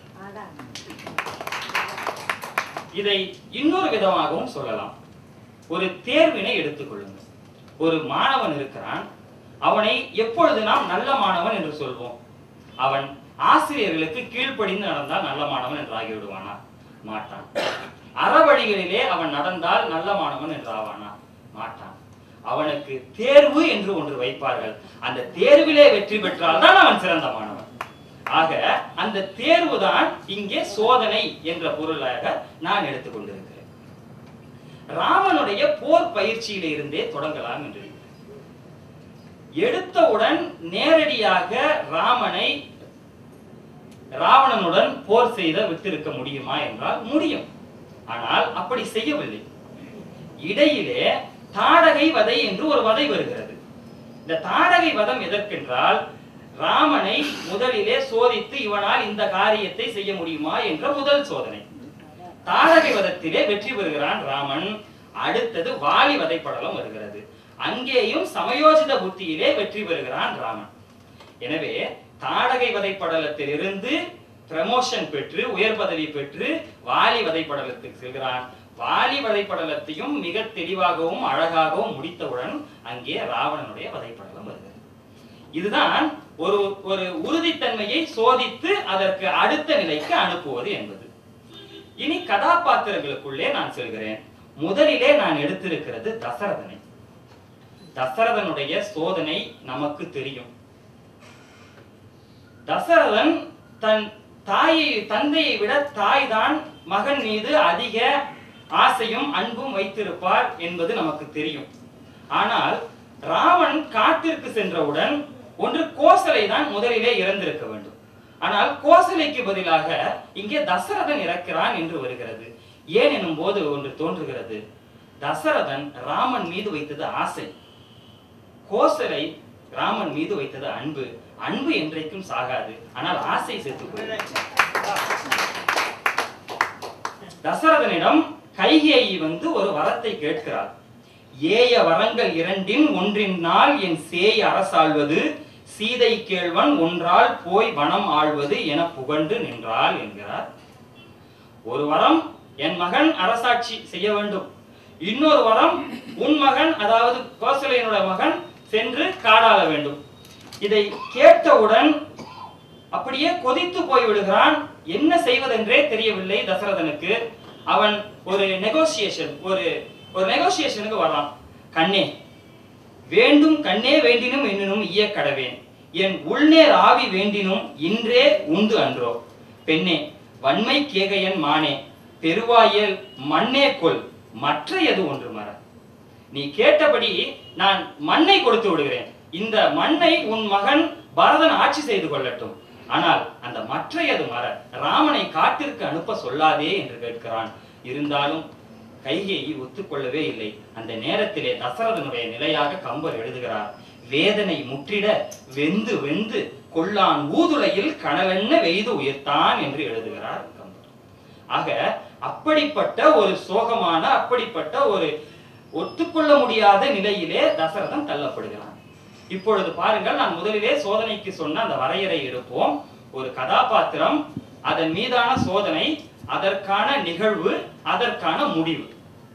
[SPEAKER 1] இதை இன்னொரு விதமாகவும் சொல்லலாம் ஒரு தேர்வினை எடுத்துக்கொள்ளுங்கள் ஒரு மாணவன் இருக்கிறான் அவனை எப்பொழுது நாம் நல்ல மாணவன் என்று சொல்வோம் அவன் ஆசிரியர்களுக்கு கீழ்ப்படிந்து நடந்தால் நல்ல மாணவன் என்று ஆகிவிடுவானா மாட்டான் அறவழிகளிலே அவன் நடந்தால் நல்ல மாணவன் என்று ஆவானா மாட்டான் அவனுக்கு தேர்வு என்று ஒன்று வைப்பார்கள் அந்த தேர்விலே வெற்றி பெற்றால் தான் அவன் சிறந்த மாணவன் ஆக அந்த தேர்வு தான் இங்கே சோதனை என்ற பொருளாக நான் எடுத்துக்கொண்டிருக்கிறேன் ராமனுடைய போர் பயிற்சியில இருந்தே தொடங்கலாம் என்று இருக்கிறேன். எடுத்தவுடன் நேரடியாக ராமனை ராவணனுடன் போர் செய்த விட்டிருக்க முடியுமா என்றால் முடியும் ஆனால் அப்படி செய்யவில்லை இடையிலே தாடகை வதை என்று ஒரு வதை வருகிறது இந்த தாடகை வதம் எதற்கென்றால் ராமனை முதலிலே சோதித்து இவனால் இந்த காரியத்தை செய்ய முடியுமா என்ற முதல் சோதனை தாடகை வதத்திலே வெற்றி பெறுகிறான் ராமன் அடுத்தது வாலி வதைப்படலம் வருகிறது அங்கேயும் சமயோஜித புத்தியிலே வெற்றி பெறுகிறான் ராமன் எனவே தாடகை வதைப்படலத்தில் இருந்து ப்ரமோஷன் பெற்று உயர் பதவி பெற்று வாலி வதைப்படலத்துக்கு செல்கிறான் வாலி வதைப்படலத்தையும் மிக தெளிவாகவும் அழகாகவும் முடித்தவுடன் அங்கே ராவணனுடைய வதைப்படலம் வருகிறது இதுதான் ஒரு ஒரு உறுதித்தன்மையை சோதித்து அதற்கு அடுத்த நிலைக்கு அனுப்புவது என்பது இனி கதாபாத்திரங்களுக்குள்ளே நான் செல்கிறேன் முதலிலே நான் எடுத்திருக்கிறது தசரதனை தசரதனுடைய சோதனை நமக்கு தெரியும் தசரதன் தன் தாயை தந்தையை விட தாய் தான் மகன் மீது அதிக ஆசையும் அன்பும் வைத்திருப்பார் என்பது நமக்கு தெரியும் ஆனால் ராவன் காட்டிற்கு சென்றவுடன் ஒன்று கோசலை தான் முதலிலே இறந்திருக்க வேண்டும் ஆனால் கோசலைக்கு பதிலாக இங்கே தசரதன் இறக்கிறான் என்று வருகிறது ஏன் எனும் போது ஒன்று தோன்றுகிறது தசரதன் ராமன் மீது வைத்தது ஆசை கோசலை ராமன் மீது வைத்தது அன்பு அன்பு என்றைக்கும் சாகாது ஆனால் ஆசை செத்து போயிடும் தசரதனிடம் கைகேயி வந்து ஒரு வரத்தை கேட்கிறார் ஏய வரங்கள் இரண்டின் ஒன்றினால் என் சேய் அரசாள்வது சீதை கேள்வன் ஒன்றால் போய் வனம் ஆள்வது என புகழ்ந்து நின்றாள் என்கிறார் ஒரு வரம் என் மகன் அரசாட்சி செய்ய வேண்டும் இன்னொரு வரம் உன் மகன் அதாவது கோசலையனுடைய மகன் சென்று காடாள வேண்டும் இதை கேட்டவுடன் அப்படியே கொதித்து போய் விடுகிறான் என்ன செய்வதென்றே தெரியவில்லை தசரதனுக்கு அவன் ஒரு நெகோசியேஷன் ஒரு ஒரு நெகோசியேஷனுக்கு வர்றான் கண்ணே வேண்டும் கண்ணே வேண்டினும் என்னும் ஈய கடவேன் என் உள்நேர் ஆவி வேண்டினும் இன்றே உண்டு அன்றோ பெண்ணே வன்மை கேகையன் மானே பெருவாயல் மண்ணே கொல் மற்ற எது ஒன்று மர நீ கேட்டபடி நான் மண்ணை கொடுத்து விடுகிறேன் இந்த மண்ணை உன் மகன் பரதன் ஆட்சி செய்து கொள்ளட்டும் ஆனால் அந்த மற்றையது மர ராமனை காட்டிற்கு அனுப்ப சொல்லாதே என்று கேட்கிறான் இருந்தாலும் கைகேயி ஒத்துக்கொள்ளவே இல்லை அந்த நேரத்திலே தசரதனுடைய நிலையாக கம்பர் எழுதுகிறார் வேதனை முற்றிட வெந்து வெந்து கொள்ளான் ஊதுலையில் கனவென்ன வெய்து உயிர்த்தான் என்று எழுதுகிறார் கம்பர் ஆக அப்படிப்பட்ட ஒரு சோகமான அப்படிப்பட்ட ஒரு ஒத்துக்கொள்ள முடியாத நிலையிலே தசரதன் தள்ளப்படுகிறான் இப்பொழுது பாருங்கள் நான் முதலிலே சோதனைக்கு சொன்ன அந்த வரையறை எடுப்போம் ஒரு கதாபாத்திரம் அதன் மீதான சோதனை அதற்கான நிகழ்வு அதற்கான முடிவு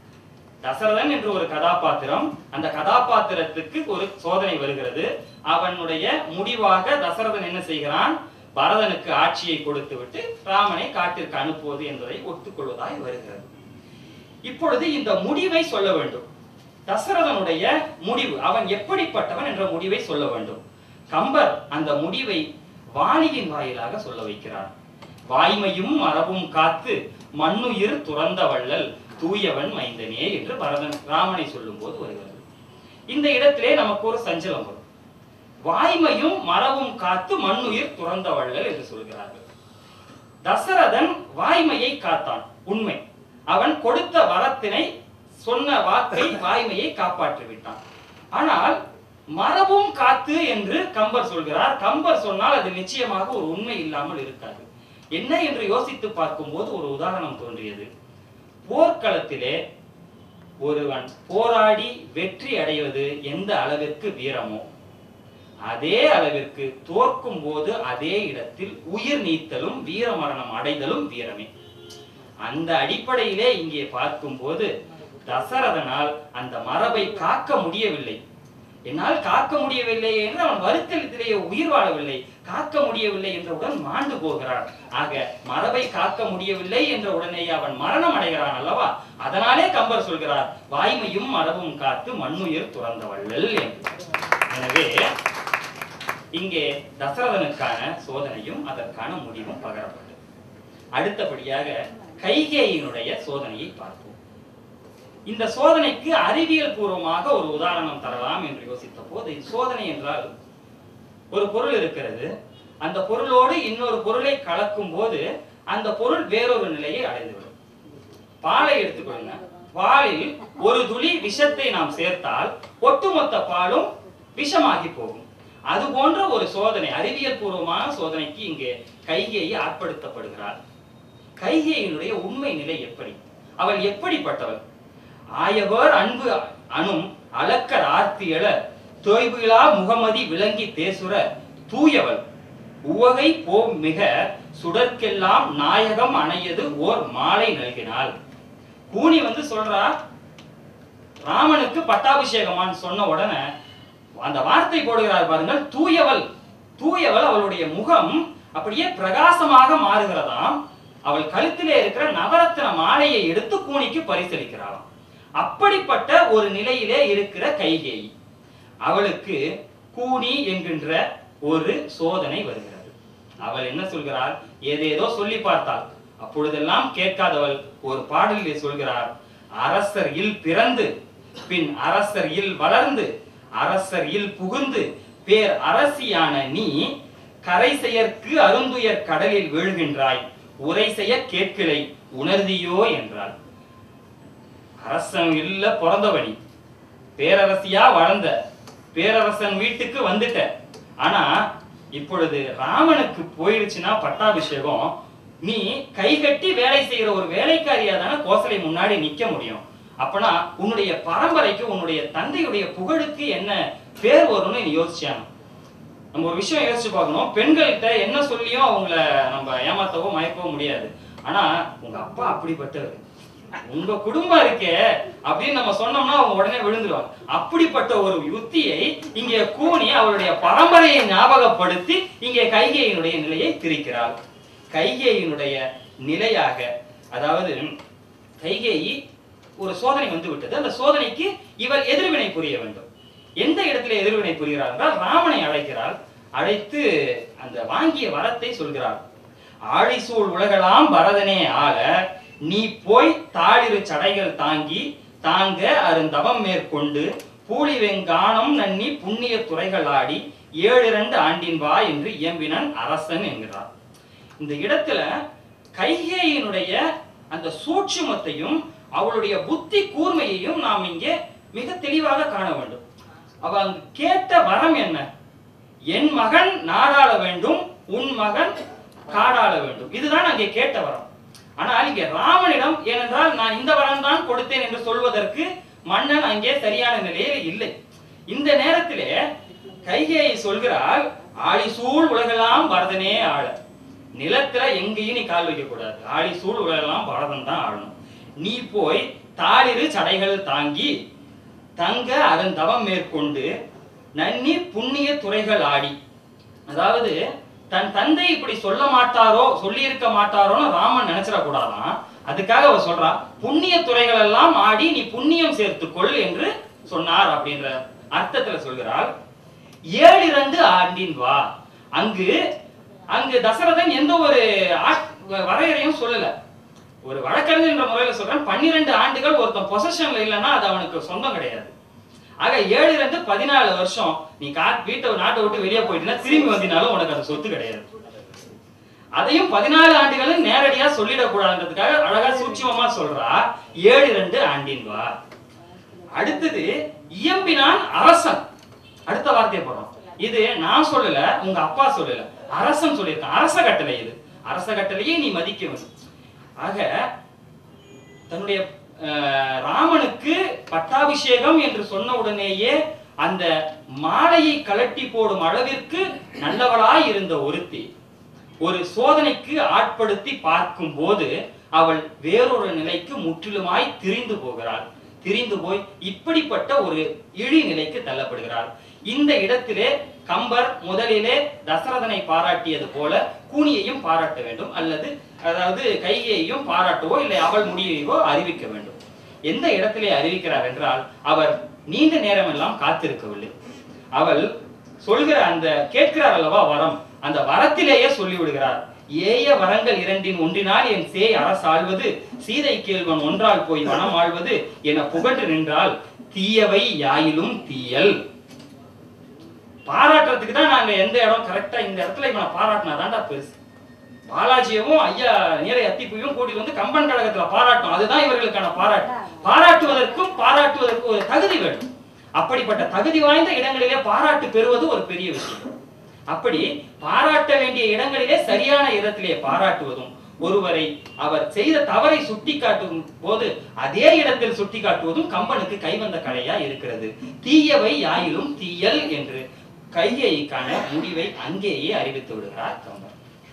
[SPEAKER 1] தசரதன் என்று ஒரு கதாபாத்திரம் அந்த கதாபாத்திரத்துக்கு ஒரு சோதனை வருகிறது அவனுடைய முடிவாக தசரதன் என்ன செய்கிறான் பரதனுக்கு ஆட்சியை கொடுத்து விட்டு ராமனை காட்டிற்கு அனுப்புவது என்பதை ஒத்துக்கொள்வதாய் வருகிறது இப்பொழுது இந்த முடிவை சொல்ல வேண்டும் தசரதனுடைய முடிவு அவன் எப்படிப்பட்டவன் என்ற முடிவை சொல்ல வேண்டும் கம்பர் அந்த முடிவை வாலியின் வாயிலாக சொல்ல வைக்கிறார் வாய்மையும் மரபும் காத்து மண்ணுயிர் துறந்த வள்ளல் தூயவன் மைந்தனே என்று பரதன் ராமனை சொல்லும்போது வருகிறது இந்த இடத்திலே நமக்கு ஒரு சஞ்சலம் வரும் வாய்மையும் மரபும் காத்து மண்ணுயிர் துறந்த வள்ளல் என்று சொல்கிறார்கள் தசரதன் வாய்மையை காத்தான் உண்மை அவன் கொடுத்த வரத்தினை சொன்ன வாக்கை வாய்மையை காப்பாற்றி விட்டான் ஆனால் மரபும் காத்து என்று கம்பர் சொல்கிறார் கம்பர் சொன்னால் அது நிச்சயமாக ஒரு உண்மை இல்லாமல் இருக்காது என்ன என்று யோசித்து பார்க்கும்போது ஒரு உதாரணம் தோன்றியது போர்க்களத்திலே ஒருவன் போராடி வெற்றி அடைவது எந்த அளவிற்கு வீரமோ அதே அளவிற்கு தோற்கும் போது அதே இடத்தில் உயிர் நீத்தலும் வீர மரணம் அடைதலும் வீரமே அந்த அடிப்படையிலே இங்கே பார்க்கும்போது தசரதனால் அந்த மரபை காக்க முடியவில்லை என்னால் காக்க முடியவில்லை என்று அவன் வருத்தத்திலேயே உயிர் வாழவில்லை காக்க முடியவில்லை என்றவுடன் மாண்டு போகிறான் ஆக மரபை காக்க முடியவில்லை என்ற உடனேயே அவன் மரணம் அடைகிறான் அல்லவா அதனாலே கம்பர் சொல்கிறார் வாய்மையும் மரபும் காத்து மண்ணுயிர் துறந்தவள்ளல் என்று எனவே இங்கே தசரதனுக்கான சோதனையும் அதற்கான முடிவும் பகரப்பட்டது அடுத்தபடியாக கைகேயினுடைய சோதனையை பார்ப்போம் இந்த சோதனைக்கு அறிவியல் பூர்வமாக ஒரு உதாரணம் தரலாம் என்று யோசித்த போது இது சோதனை என்றால் ஒரு பொருள் இருக்கிறது அந்த பொருளோடு இன்னொரு பொருளை கலக்கும் போது அந்த பொருள் வேறொரு நிலையை அடைந்துவிடும் பாலை எடுத்துக்கொள்ளுங்க பாலில் ஒரு துளி விஷத்தை நாம் சேர்த்தால் ஒட்டுமொத்த பாலும் விஷமாகி போகும் அது போன்ற ஒரு சோதனை அறிவியல் பூர்வமான சோதனைக்கு இங்கே கைகேயி ஆட்படுத்தப்படுகிறார் கைகேயினுடைய உண்மை நிலை எப்படி அவள் எப்படிப்பட்டவள் ஆயவர் அன்பு அணும் அளக்கர் ஆர்த்தியல தொய்விழா முகமதி விளங்கி தேசுர தூயவள் உவகை போ மிக சுடர்க்கெல்லாம் நாயகம் அணையது ஓர் மாலை நல்கினாள் கூனி வந்து சொல்றா ராமனுக்கு பட்டாபிஷேகமான்னு சொன்ன உடனே அந்த வார்த்தை போடுகிறார் பாருங்கள் தூயவள் தூயவள் அவளுடைய முகம் அப்படியே பிரகாசமாக மாறுகிறதாம் அவள் கழுத்திலே இருக்கிற நவரத்ன மாலையை எடுத்து கூனிக்கு பரிசளிக்கிறாளாம் அப்படிப்பட்ட ஒரு நிலையிலே இருக்கிற கைகேயி அவளுக்கு கூனி என்கின்ற ஒரு சோதனை வருகிறது அவள் என்ன சொல்கிறாள் ஏதேதோ சொல்லி பார்த்தாள் அப்பொழுதெல்லாம் கேட்காதவள் ஒரு பாடலிலே சொல்கிறார் அரசர் இல் பிறந்து பின் அரசர் இல் வளர்ந்து அரசர் இல் புகுந்து பேர் அரசியான நீ கரை செயற்கு அருந்துயர் கடலில் வீழ்கின்றாய் உரை செய்ய கேட்கிலை உணர்தியோ என்றாள் அரசன் இல்ல பிறந்தவனி பேரரசியா வளர்ந்த பேரரசன் வீட்டுக்கு வந்துட்ட ஆனா இப்பொழுது ராமனுக்கு போயிடுச்சுன்னா பட்டாபிஷேகம் நீ கை கட்டி வேலை செய்யற ஒரு வேலைக்காரியா தானே கோசலை முன்னாடி நிக்க முடியும் அப்பனா உன்னுடைய பரம்பரைக்கு உன்னுடைய தந்தையுடைய புகழுக்கு என்ன பேர் வரும்னு நீ யோசிச்சாங்க நம்ம ஒரு விஷயம் யோசிச்சு பார்க்கணும் பெண்கள்கிட்ட என்ன சொல்லியும் அவங்கள நம்ம ஏமாத்தவோ மயக்கவோ முடியாது ஆனா உங்க அப்பா அப்படிப்பட்டவர் உங்க குடும்பம் இருக்கே அப்படின்னு நம்ம சொன்னோம்னா அவங்க உடனே விழுந்துருவாங்க அப்படிப்பட்ட ஒரு யுத்தியை இங்கே கூனி அவருடைய பரம்பரையை ஞாபகப்படுத்தி இங்கே கைகேயினுடைய நிலையை திரிக்கிறாள் கைகேயினுடைய நிலையாக அதாவது கைகேயி ஒரு சோதனை வந்து விட்டது அந்த சோதனைக்கு இவர் எதிர்வினை புரிய வேண்டும் எந்த இடத்துல எதிர்வினை புரிகிறார் என்றால் ராமனை அழைக்கிறார் அழைத்து அந்த வாங்கிய வரத்தை சொல்கிறார் ஆழிசூழ் உலகலாம் பரதனே ஆள நீ போய் தாளிரு சடைகள் தாங்கி தாங்க அருந்தவம் மேற்கொண்டு பூலி வெங்கானம் நன்னி புண்ணிய துறைகள் ஆடி ஏழிரண்டு ஆண்டின் வா என்று இயம்பினன் அரசன் என்கிறார் இந்த இடத்துல கைகேயினுடைய அந்த சூட்சுமத்தையும் அவளுடைய புத்தி கூர்மையையும் நாம் இங்கே மிக தெளிவாக காண வேண்டும் அவ அங்கு கேட்ட வரம் என்ன என் மகன் நாடாள வேண்டும் உன் மகன் காடாள வேண்டும் இதுதான் அங்கே கேட்ட வரம் ஆனால் இங்கே ராமனிடம் ஏனென்றால் நான் இந்த வரம் தான் கொடுத்தேன் என்று சொல்வதற்கு மன்னன் அங்கே சரியான நிலையில் இல்லை இந்த நேரத்திலே கைகேயி சொல்கிறாள் ஆழிசூழ் உலகெல்லாம் பரதனே ஆள நிலத்துல எங்கேயும் நீ கால் வைக்க கூடாது ஆழிசூழ் உலகெல்லாம் பரதன் தான் ஆளணும் நீ போய் தாளிரு சடைகள் தாங்கி தங்க அருந்தவம் மேற்கொண்டு நன்னி புண்ணிய துறைகள் ஆடி அதாவது தன் தந்தை இப்படி சொல்ல மாட்டாரோ சொல்லி இருக்க மாட்டாரோன்னு ராமன் நினைச்சிட கூடாதான் அதுக்காக அவர் சொல்றா புண்ணிய துறைகள் எல்லாம் ஆடி நீ புண்ணியம் சேர்த்துக்கொள் என்று சொன்னார் அப்படின்ற அர்த்தத்துல சொல்கிறார் ஏழு இரண்டு ஆண்டின் வா அங்கு அங்கு தசரதன் எந்த ஒரு ஆட்- வரையறையும் சொல்லல ஒரு வழக்கறிஞர் என்ற முறையில சொல்றேன் பன்னிரண்டு ஆண்டுகள் ஒருத்தன் பொசஷன்ல இல்லைன்னா அது அவனுக்கு சொந்தம் கிடையாது ஆக ஏழு ரெண்டு பதினாலு வருஷம் நீ கா வீட்டை நாட்டை விட்டு வெளியே போயிட்டுனா திரும்பி வந்தினாலும் உனக்கு அது சொத்து கிடையாது அதையும் பதினாலு ஆண்டுகளும் நேரடியா சொல்லிடக்கூடாதுன்றதுக்காக அழகா சூட்சமமா சொல்றா ஏழு ரெண்டு ஆண்டின் வா அடுத்தது இயம்பினான் அரசன் அடுத்த வார்த்தையை போடுறோம் இது நான் சொல்லல உங்க அப்பா சொல்லல அரசன் சொல்லியிருக்கான் அரச கட்டளை இது அரச கட்டளையை நீ மதிக்க வேண்டும் ஆக தன்னுடைய அஹ், ராமனுக்கு பட்டாபிஷேகம் என்று சொன்ன உடனேயே அந்த மாலையை கலட்டி போடும் அளவிற்கு நல்லவளாய் இருந்த ஒருத்தி ஒரு சோதனைக்கு ஆட்படுத்தி பார்க்கும் போது அவள் வேறொரு நிலைக்கு முற்றிலுமாய் திரிந்து போகிறாள் திரிந்து போய் இப்படிப்பட்ட ஒரு இழி நிலைக்கு தள்ளப்படுகிறாள் இந்த இடத்திலே கம்பர் முதலிலே தசரதனை பாராட்டியது போல கூனியையும் பாராட்ட வேண்டும் அல்லது அதாவது கையையும் பாராட்டவோ இல்லை அவள் முடியையோ அறிவிக்க வேண்டும் எந்த இடத்திலே அறிவிக்கிறார் என்றால் அவர் நீண்ட நேரமெல்லாம் காத்திருக்கவில்லை அவள் சொல்கிற அந்த கேட்கிறார் அல்லவா வரம் அந்த வரத்திலேயே சொல்லி விடுகிறார் ஏய வரங்கள் இரண்டின் ஒன்றினால் என் சேய் அரசாள்வது சீதை கேள்வன் ஒன்றால் போய் வனம் ஆள்வது என புகன்று நின்றால் தீயவை யாயிலும் தீயல் பாராட்டுறதுக்கு தான் நாங்க எந்த இடம் கரெக்டா இந்த இடத்துல இவனை பாராட்டினா தான்டா பெருசு பாலாஜியவும் ஐயா நீரை அத்திப்பையும் கூட்டிட்டு வந்து கம்பன் கழகத்துல பாராட்டும் அதுதான் இவர்களுக்கான பாராட்டு பாராட்டுவதற்கும் பாராட்டுவதற்கும் ஒரு தகுதி வேண்டும் அப்படிப்பட்ட தகுதி வாய்ந்த இடங்களிலே பாராட்டு பெறுவது ஒரு பெரிய விஷயம் அப்படி பாராட்ட வேண்டிய இடங்களிலே சரியான இடத்திலே பாராட்டுவதும் ஒருவரை அவர் செய்த தவறை சுட்டிக்காட்டும் போது அதே இடத்தில் சுட்டிக்காட்டுவதும் கம்பனுக்கு கைவந்த கலையா இருக்கிறது தீயவை யாயிலும் தீயல் என்று கையைக்கான முடிவை அங்கேயே அறிவித்து விடுகிறார் கம்பன்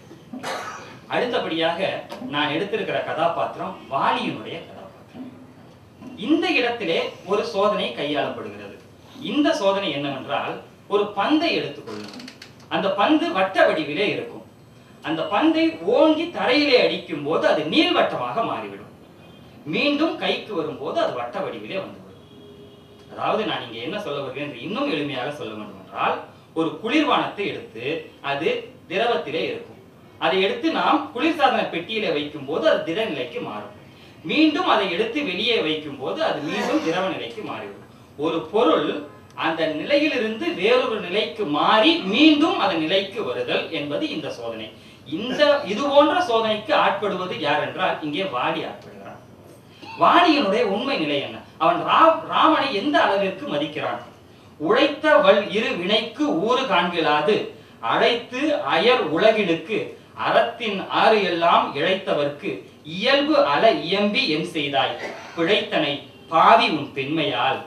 [SPEAKER 1] அடுத்தபடியாக நான் எடுத்திருக்கிற கதாபாத்திரம் வாலியினுடைய கதாபாத்திரம் இந்த இடத்திலே ஒரு சோதனை கையாளப்படுகிறது இந்த சோதனை என்னவென்றால் ஒரு பந்தை எடுத்துக்கொள்ளுங்கள் அந்த பந்து வட்ட வடிவிலே இருக்கும் அந்த பந்தை ஓங்கி தரையிலே அடிக்கும் போது அது நீள்வட்டமாக மாறிவிடும் மீண்டும் கைக்கு வரும்போது அது வட்ட வடிவிலே வந்துவிடும் அதாவது நான் இங்க என்ன சொல்ல வருகிறேன் என்று இன்னும் எளிமையாக சொல்ல வேண்டும் என்றால் ஒரு குளிர்பானத்தை எடுத்து அது திரவத்திலே இருக்கும் அதை எடுத்து நாம் குளிர்சாதன பெட்டியில வைக்கும் போது அது திட நிலைக்கு மாறும் மீண்டும் அதை எடுத்து வெளியே வைக்கும் போது அது மீண்டும் திரவ நிலைக்கு மாறிவிடும் ஒரு பொருள் அந்த நிலையிலிருந்து வேறொரு நிலைக்கு மாறி மீண்டும் அதன் நிலைக்கு வருதல் என்பது இந்த சோதனை இந்த இது போன்ற சோதனைக்கு ஆட்படுவது யார் என்றால் இங்கே வாலி ஆட்படுகிறான் வாலியினுடைய உண்மை நிலை என்ன அவன் ரா- ராமனை எந்த அளவிற்கு மதிக்கிறான் உழைத்த வல் இரு வினைக்கு ஊறு காண்கிலாது அழைத்து அயர் உலகினுக்கு அறத்தின் ஆறு எல்லாம் இழைத்தவர்க்கு இயல்பு அல இயம்பி என் செய்தாய் பிழைத்தனை பாவி உன் பெண்மையால்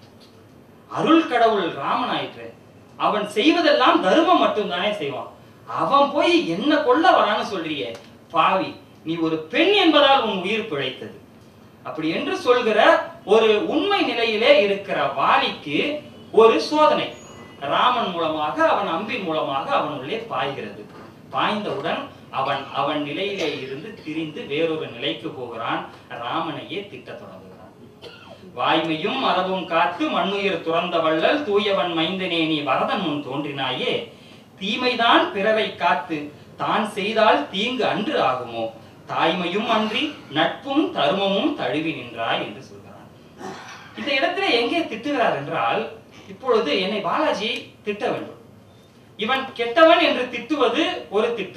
[SPEAKER 1] அருள் கடவுள் ராமனாயிற்று அவன் செய்வதெல்லாம் தர்மம் மட்டும்தானே செய்வான் அவன் போய் என்ன கொல்ல வரான்னு சொல்றியே பாவி நீ ஒரு பெண் என்பதால் உன் உயிர் பிழைத்தது அப்படி என்று சொல்கிற ஒரு உண்மை நிலையிலே இருக்கிற வாலிக்கு ஒரு சோதனை ராமன் மூலமாக அவன் அம்பின் மூலமாக அவன் உள்ளே பாய்கிறது பாய்ந்தவுடன் அவன் அவன் நிலையிலே இருந்து திரிந்து வேறொரு நிலைக்கு போகிறான் ராமனையே திட்டத் தொடங்குகிறான் வாய்மையும் மரபும் காத்து மண்ணுயிர் துறந்த வள்ளல் தூயவன் மைந்தனே நீ வரதன் முன் தோன்றினாயே தீமைதான் பிறரை காத்து தான் செய்தால் தீங்கு அன்று ஆகுமோ தாய்மையும் அன்றி நட்பும் தருமமும் தழுவி நின்றாய் என்று சொல்கிறான் இந்த இடத்துல எங்கே திட்டுகிறார் என்றால் இப்பொழுது என்னை பாலாஜி திட்ட வேண்டும் இவன் கெட்டவன் என்று திட்டுவது ஒரு திட்டு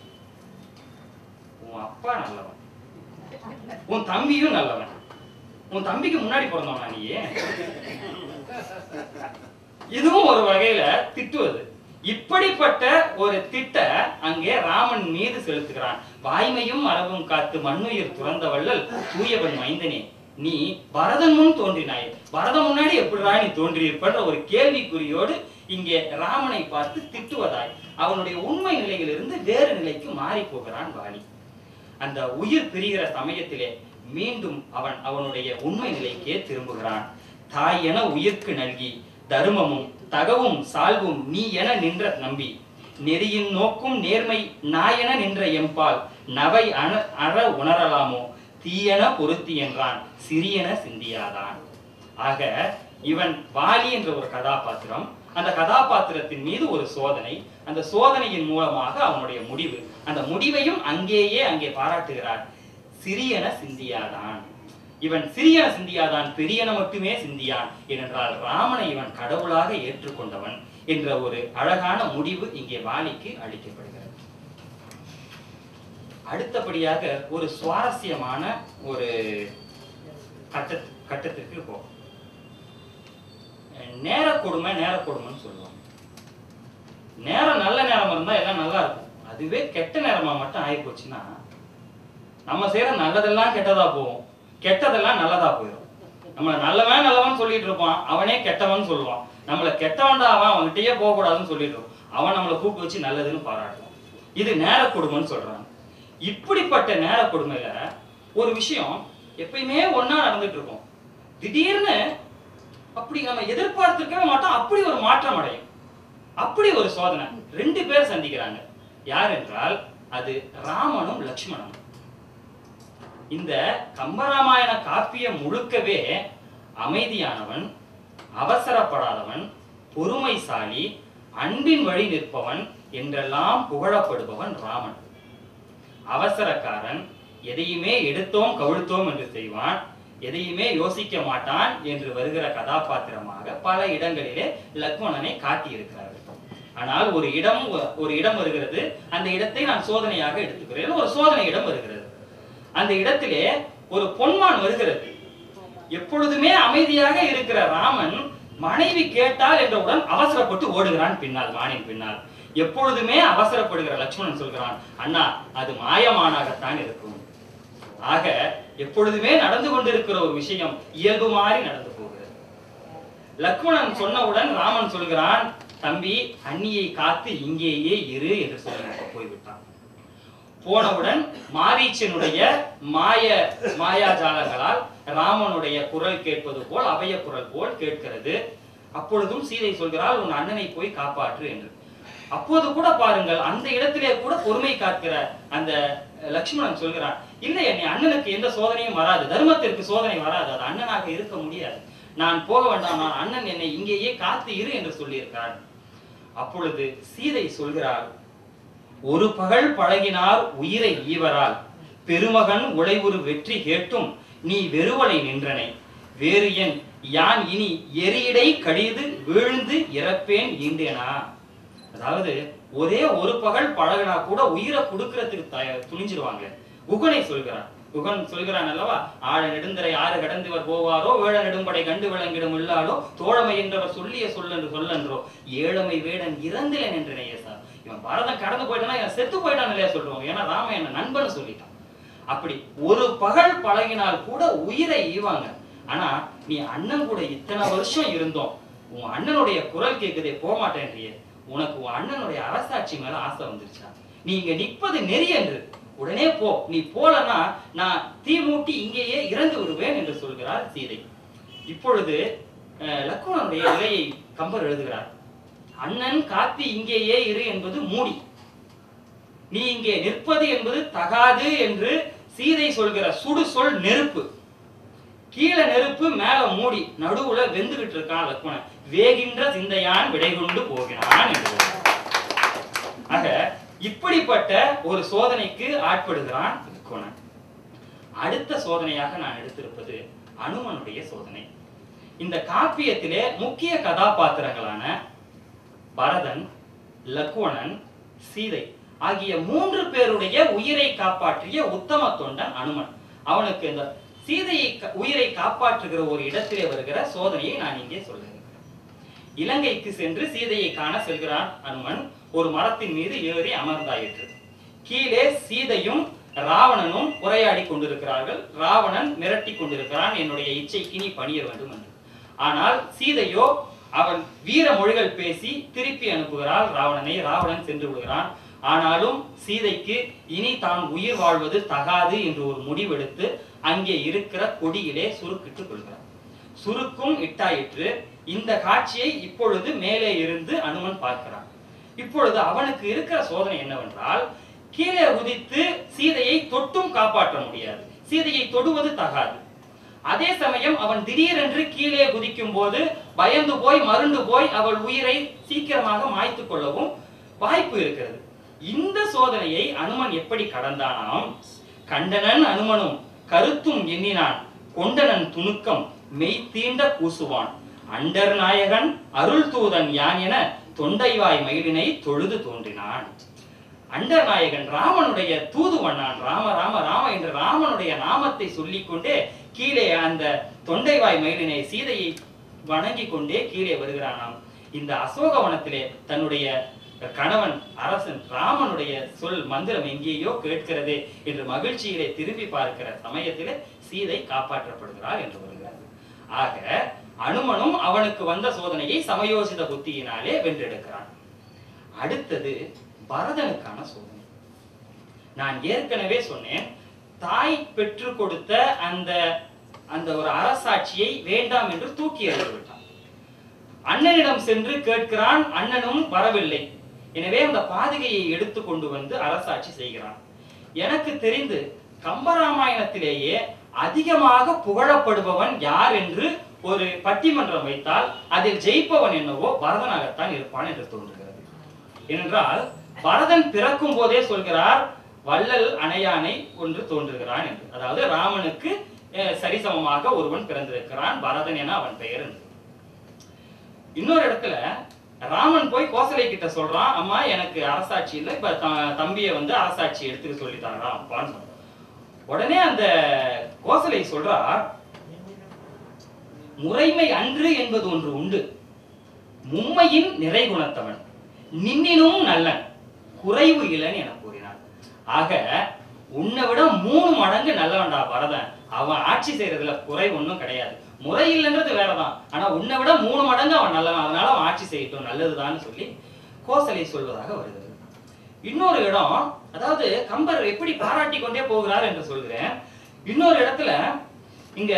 [SPEAKER 1] உன் அப்பா நல்லவன் உன் தம்பியும் நல்லவன் உன் தம்பிக்கு முன்னாடி பிறந்தவனா நீ இதுவும் ஒரு வகையில திட்டுவது இப்படிப்பட்ட ஒரு திட்ட அங்கே ராமன் மீது செலுத்துகிறான் வாய்மையும் மரபும் காத்து மண்ணுயிர் துறந்த வள்ளல் தூயவன் மைந்தனே நீ பரதன் முன் தோன்றினாய் பரதன் முன்னாடி எப்படிடா நீ தோன்றியிருப்பன்ற ஒரு கேள்விக்குறியோடு இங்கே ராமனை பார்த்து திட்டுவதாய் அவனுடைய உண்மை நிலையிலிருந்து வேறு நிலைக்கு மாறி போகிறான் வாலி அந்த உயிர் பிரிகிற சமயத்திலே மீண்டும் அவன் அவனுடைய உண்மை நிலைக்கே திரும்புகிறான் தாய் என உயிர்க்கு நல்கி தருமமும் தகவும் சால்வும் நீ என நின்ற நம்பி நெறியின் நோக்கும் நேர்மை நாயென நின்ற எம்பால் நவை அண அற உணரலாமோ தீயன பொருத்தி என்றான் சிறியன சிந்தியாதான் ஆக இவன் வாலி என்ற ஒரு கதாபாத்திரம் அந்த கதாபாத்திரத்தின் மீது ஒரு சோதனை அந்த சோதனையின் மூலமாக அவனுடைய முடிவு அந்த முடிவையும் அங்கேயே அங்கே பாராட்டுகிறார் சிறியன சிந்தியாதான் இவன் சிறியன சிந்தியாதான் பெரியன மட்டுமே சிந்தியான் ஏனென்றால் ராமனை இவன் கடவுளாக ஏற்றுக்கொண்டவன் என்ற ஒரு அழகான முடிவு இங்கே வாலிக்கு அளிக்கப்படுகிறது அடுத்தபடியாக ஒரு சுவாரஸ்யமான ஒரு கட்ட கட்டத்திற்கு போகும் நேர கொடுமை நேர கொடுமைன்னு சொல்லுவாங்க நேரம் நல்ல நேரம் இருந்தா எல்லாம் நல்லா இருக்கும் அதுவே கெட்ட நேரமா மட்டும் ஆகி போச்சுன்னா நம்ம செய்யற நல்லதெல்லாம் கெட்டதா போகும் கெட்டதெல்லாம் நல்லதா போயிடும் நம்மள நல்லவன் நல்லவன் சொல்லிட்டு இருப்பான் அவனே கெட்டவன் சொல்லுவான் நம்மள கெட்டவன்டா அவன் அவன்கிட்டயே போக கூடாதுன்னு சொல்லிட்டு இருப்பான் அவன் நம்மளை கூப்பிட்டு வச்சு நல்லதுன்னு பாராட்டுவான் இது நேர கொடுமைன்னு சொல்றாங்க இப்படிப்பட்ட நேர கொடுமையில ஒரு விஷயம் எப்பயுமே ஒண்ணா நடந்துட்டு இருக்கும் திடீர்னு அப்படி நம்ம எதிர்பார்த்திருக்கவே மாட்டோம் அப்படி ஒரு மாற்றம் அடையும் அப்படி ஒரு சோதனை ரெண்டு பேர் சந்திக்கிறாங்க யார் என்றால் அது ராமனும் லக்ஷ்மணனும் இந்த கம்பராமாயண காப்பியம் முழுக்கவே அமைதியானவன் அவசரப்படாதவன் பொறுமைசாலி அன்பின் வழி நிற்பவன் என்றெல்லாம் புகழப்படுபவன் ராமன் அவசரக்காரன் எதையுமே எடுத்தோம் கவிழ்த்தோம் என்று செய்வான் எதையுமே யோசிக்க மாட்டான் என்று வருகிற கதாபாத்திரமாக பல இடங்களிலே லக்மணனை காட்டியிருக்கிறார்கள் ஆனால் ஒரு இடம் ஒரு இடம் வருகிறது அந்த இடத்தை நான் சோதனையாக எடுத்துக்கிறேன் ஒரு சோதனை இடம் வருகிறது அந்த இடத்திலே ஒரு பொன்மான் வருகிறது எப்பொழுதுமே அமைதியாக இருக்கிற ராமன் மனைவி கேட்டால் என்றவுடன் அவசரப்பட்டு ஓடுகிறான் பின்னால் மானின் பின்னால் எப்பொழுதுமே அவசரப்படுகிற லட்சுமணன் சொல்கிறான் அண்ணா அது மாயமானாகத்தான் இருக்கும் ஆக எப்பொழுதுமே நடந்து கொண்டிருக்கிற ஒரு விஷயம் இயல்பு மாதிரி நடந்து போகிறது லக்ஷ்மணன் சொன்னவுடன் ராமன் சொல்கிறான் தம்பி அண்ணியை காத்து இங்கேயே இரு என்று சொல்லி போய்விட்டான் போனவுடன் மாரீச்சனுடைய மாய மாயாஜாலங்களால் ராமனுடைய குரல் கேட்பது போல் அபய குரல் போல் கேட்கிறது அப்பொழுதும் சீதை சொல்கிறாள் உன் அண்ணனை போய் காப்பாற்று என்று அப்போது கூட பாருங்கள் அந்த இடத்திலே கூட பொறுமை காக்கிற அந்த லக்ஷ்மணன் சொல்கிறான் இல்லை என்னை அண்ணனுக்கு எந்த சோதனையும் வராது தர்மத்திற்கு சோதனை வராது அது அண்ணனாக இருக்க முடியாது நான் போக வேண்டாம் நான் அண்ணன் என்னை இங்கேயே காத்து இரு என்று சொல்லியிருக்கிறான் அப்பொழுது சீதை சொல்கிறாள் ஒரு பகல் பழகினார் உயிரை ஈவரால் பெருமகன் உழைவுறு வெற்றி கேட்டும் நீ வெறுவலை நின்றனை வேறு என் யான் இனி எரியடை கடிது வீழ்ந்து இறப்பேன் ஈண்டேனா அதாவது ஒரே ஒரு பகல் பழகினா கூட உயிரை கொடுக்கறதுக்கு தய- துணிஞ்சிருவாங்க குகனை சொல்கிறான் குகன் சொல்கிறான் அல்லவா ஆழ நெடுந்தரை ஆறு கடந்தவர் போவாரோ வேழ நெடும்படை கண்டு விளங்கிடும் இல்லாலோ தோழமை என்றவர் சொல்லிய சொல்லென்று சொல்லன்றோ ஏழமை வேடன் இறந்திலேன் என்று நேயசா இவன் பாரதம் கடந்து போயிட்டானா இவன் செத்து போயிட்டான் இல்லையா சொல்றோம் ஏன்னா ராம என்ன நண்பன் சொல்லிட்டான் அப்படி ஒரு பகல் பழகினால் கூட உயிரை ஈவாங்க ஆனா நீ அண்ணன் கூட இத்தனை வருஷம் இருந்தோம் உன் அண்ணனுடைய குரல் கேக்குதே போக மாட்டேன்றியே உனக்கு உன் அண்ணனுடைய அரசாட்சி மேல ஆசை வந்துருச்சா நீ இங்க நிற்பது நெறி என்று உடனே போ நீ போலன்னா நான் தீ மூட்டி இங்கேயே இறந்து விடுவேன் என்று சொல்கிறார் சீதை இப்பொழுது அஹ், லக்குவனுடைய நிலையை கம்பர் எழுதுகிறார் அண்ணன் காத்தி இங்கேயே இரு என்பது மூடி நீ இங்கே நிற்பது என்பது தகாது என்று சீதை சொல்கிற சுடு சொல் நெருப்பு கீழே நெருப்பு மேல மூடி நடுவுல வெந்துகிட்டு இருக்கான் லக்மணன் வேகின்ற சிந்தையான் விடை கொண்டு போகிறான் என்று ஆக இப்படிப்பட்ட ஒரு சோதனைக்கு ஆட்படுகிறான் லக்மணன் அடுத்த சோதனையாக நான் எடுத்திருப்பது அனுமனுடைய சோதனை இந்த காப்பியத்திலே முக்கிய கதாபாத்திரங்களான பரதன் லக்குவணன் சீதை ஆகிய மூன்று பேருடைய உயிரை காப்பாற்றிய உத்தம தொண்டன் அனுமன் அவனுக்கு இந்த சீதையை க- உயிரை காப்பாற்றுகிற ஒரு இடத்திலே வருகிற சோதனையை நான் இங்கே சொல்லுகிறேன் இலங்கைக்கு சென்று சீதையை காண செல்கிறான் அனுமன் ஒரு மரத்தின் மீது ஏறி அமர்ந்தாயிற்று கீழே சீதையும் ராவணனும் உரையாடி கொண்டிருக்கிறார்கள் ராவணன் மிரட்டி கொண்டிருக்கிறான் என்னுடைய இச்சைக்கு நீ பணிய வேண்டும் என்று ஆனால் சீதையோ அவன் வீர மொழிகள் பேசி திருப்பி அனுப்புகிறாள் ராவணனை ராவணன் சென்று விடுகிறான் ஆனாலும் சீதைக்கு இனி தான் உயிர் வாழ்வது தகாது என்று ஒரு முடிவெடுத்து அங்கே இருக்கிற கொடியிலே சுருக்கிட்டுக் கொள்கிறார் சுருக்கும் இட்டாயிற்று இந்த காட்சியை இப்பொழுது மேலே இருந்து அனுமன் பார்க்கிறான் இப்பொழுது அவனுக்கு இருக்கிற சோதனை என்னவென்றால் கீழே உதித்து சீதையை தொட்டும் காப்பாற்ற முடியாது சீதையை தொடுவது தகாது அதே சமயம் அவன் திடீரென்று கீழே குதிக்கும் போது பயந்து போய் மருண்டு போய் அவள் உயிரை சீக்கிரமாக மாய்த்து கொள்ளவும் வாய்ப்பு இருக்கிறது இந்த சோதனையை அனுமன் எப்படி கடந்தானாம் கண்டனன் அனுமனும் கருத்தும் எண்ணினான் கொண்டனன் துணுக்கம் மெய் தீண்ட கூசுவான் அண்டர் நாயகன் அருள் தூதன் யான் என தொண்டைவாய் மயிலினை தொழுது தோன்றினான் அண்டர் நாயகன் ராமனுடைய தூதுவண்ணான் ராம ராம ராம என்ற ராமனுடைய நாமத்தை சொல்லிக்கொண்டே கீழே அந்த தொண்டைவாய் மயிலினை சீதையை வணங்கி கொண்டே கீழே வருகிறானாம் இந்த அசோகவனத்திலே தன்னுடைய கணவன் அரசன் ராமனுடைய சொல் மந்திரம் எங்கேயோ கேட்கிறதே என்று மகிழ்ச்சியிலே திரும்பி பார்க்கிற சமயத்திலே சீதை காப்பாற்றப்படுகிறாள் என்று வருகிறது ஆக அனுமனும் அவனுக்கு வந்த சோதனையை சமயோசித புத்தியினாலே வென்றெடுக்கிறான் அடுத்தது பரதனுக்கான சோதனை நான் ஏற்கனவே சொன்னேன் தாய் பெற்று கொடுத்த அந்த அந்த ஒரு அரசாட்சியை வேண்டாம் என்று தூக்கி எறிந்து விட்டான் அண்ணனிடம் சென்று கேட்கிறான் அண்ணனும் வரவில்லை எனவே அந்த பாதுகையை எடுத்து கொண்டு வந்து அரசாட்சி செய்கிறான் எனக்கு தெரிந்து கம்பராமாயணத்திலேயே அதிகமாக புகழப்படுபவன் யார் என்று ஒரு பட்டிமன்றம் வைத்தால் அதில் ஜெயிப்பவன் என்னவோ பரதனாகத்தான் இருப்பான் என்று தோன்றுகிறது ஏனென்றால் பரதன் பிறக்கும் போதே சொல்கிறார் வள்ளல் அணையானை ஒன்று தோன்றுகிறான் என்று அதாவது ராமனுக்கு அஹ், சரிசமமாக ஒருவன் பிறந்திருக்கிறான் பரதன் என அவன் பெயர் என்று இன்னொரு இடத்துல ராமன் போய் கோசலை கிட்ட சொல்றான் அம்மா எனக்கு அரசாட்சி இல்லை இப்ப த- தம்பியை வந்து அரசாட்சி எடுத்துக்க சொல்லிட்டாரா அப்பான்னு சொல்றான். உடனே அந்த கோசலை சொல்றா முறைமை அன்று என்பது ஒன்று உண்டு மும்மையின் நிறைகுணத்தவன் நின்னினும் நல்லன் குறைவு இலன் என கூறினான் ஆக உன்னை விட மூணு மடங்கு நல்லவன்டா பரதன் அவன் ஆட்சி செய்யறதுல குறை ஒண்ணும் கிடையாது முறை இல்லைன்றது வேறதான் ஆனா உன்னை விட மூணு மடங்கு அவன் நல்லவன் அதனால அவன் ஆட்சி செய்யட்டும் நல்லதுதான்னு சொல்லி கோசலை சொல்வதாக வருகிறது இன்னொரு இடம் அதாவது கம்பர் எப்படி பாராட்டி கொண்டே போகிறார் என்று சொல்கிறேன் இன்னொரு இடத்துல இங்க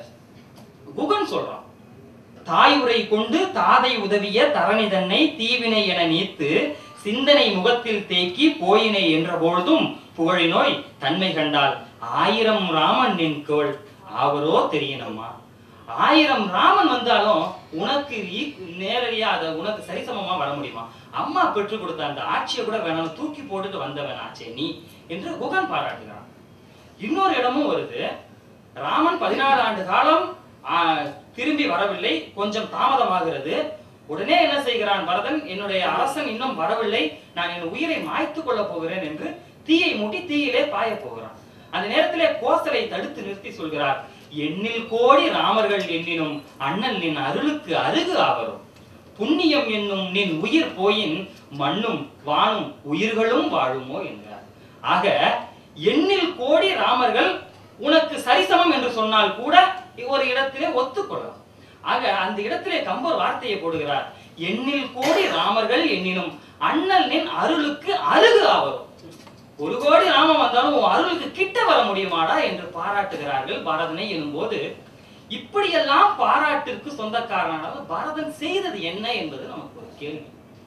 [SPEAKER 1] குகன் சொல்றான் தாயுரை கொண்டு தாதை உதவிய தரணி தன்னை தீவினை என நீத்து சிந்தனை முகத்தில் தேக்கி போயினை என்ற பொழுதும் புகழினோய் தன்மை கண்டால் ஆயிரம் ராமன் நின் கேள் அவரோ தெரியணுமா ஆயிரம் ராமன் வந்தாலும் உனக்கு ஈ- நேரடியா அதை உனக்கு சரிசமமா வர முடியுமா அம்மா பெற்றுக் கொடுத்த அந்த ஆட்சியை கூட வேணாம் தூக்கி போட்டுட்டு வந்தவன் ஆச்சே நீ என்று குகன் பாராட்டுகிறான் இன்னொரு இடமும் வருது ராமன் பதினாலு ஆண்டு காலம் ஆ, திரும்பி வரவில்லை கொஞ்சம் தாமதமாகிறது உடனே என்ன செய்கிறான் பரதன் என்னுடைய அரசன் இன்னும் வரவில்லை நான் என் உயிரை மாய்த்து கொள்ளப் போகிறேன் என்று தீயை மூட்டி தீயிலே பாய போகிறான் அந்த நேரத்திலே கோசலை தடுத்து நிறுத்தி சொல்கிறார் எண்ணில் கோடி ராமர்கள் எண்ணினும் அண்ணன் நின் அருளுக்கு அருகு ஆவரும் புண்ணியம் என்னும் நின் உயிர் போயின் மண்ணும் வானும் உயிர்களும் வாழுமோ என்கிறார் ஆக எண்ணில் கோடி ராமர்கள் உனக்கு சரிசமம் என்று சொன்னால் கூட ஒரு இடத்திலே ஒத்துக்கொள்ளலாம் ஆக அந்த இடத்திலே கம்பர் வார்த்தையை போடுகிறார் எண்ணில் கோடி ராமர்கள் எண்ணினும் அண்ணனின் அருளுக்கு அருகு ஆவரும் ஒரு கோடி ராமம் வந்தாலும் உன் அருளுக்கு கிட்ட வர முடியுமாடா என்று பாராட்டுகிறார்கள் பரதனை எனும்போது இப்படியெல்லாம் பாராட்டிற்கு சொந்தக்காரனாக பரதன் செய்தது என்ன என்பது நமக்கு ஒரு கேள்வி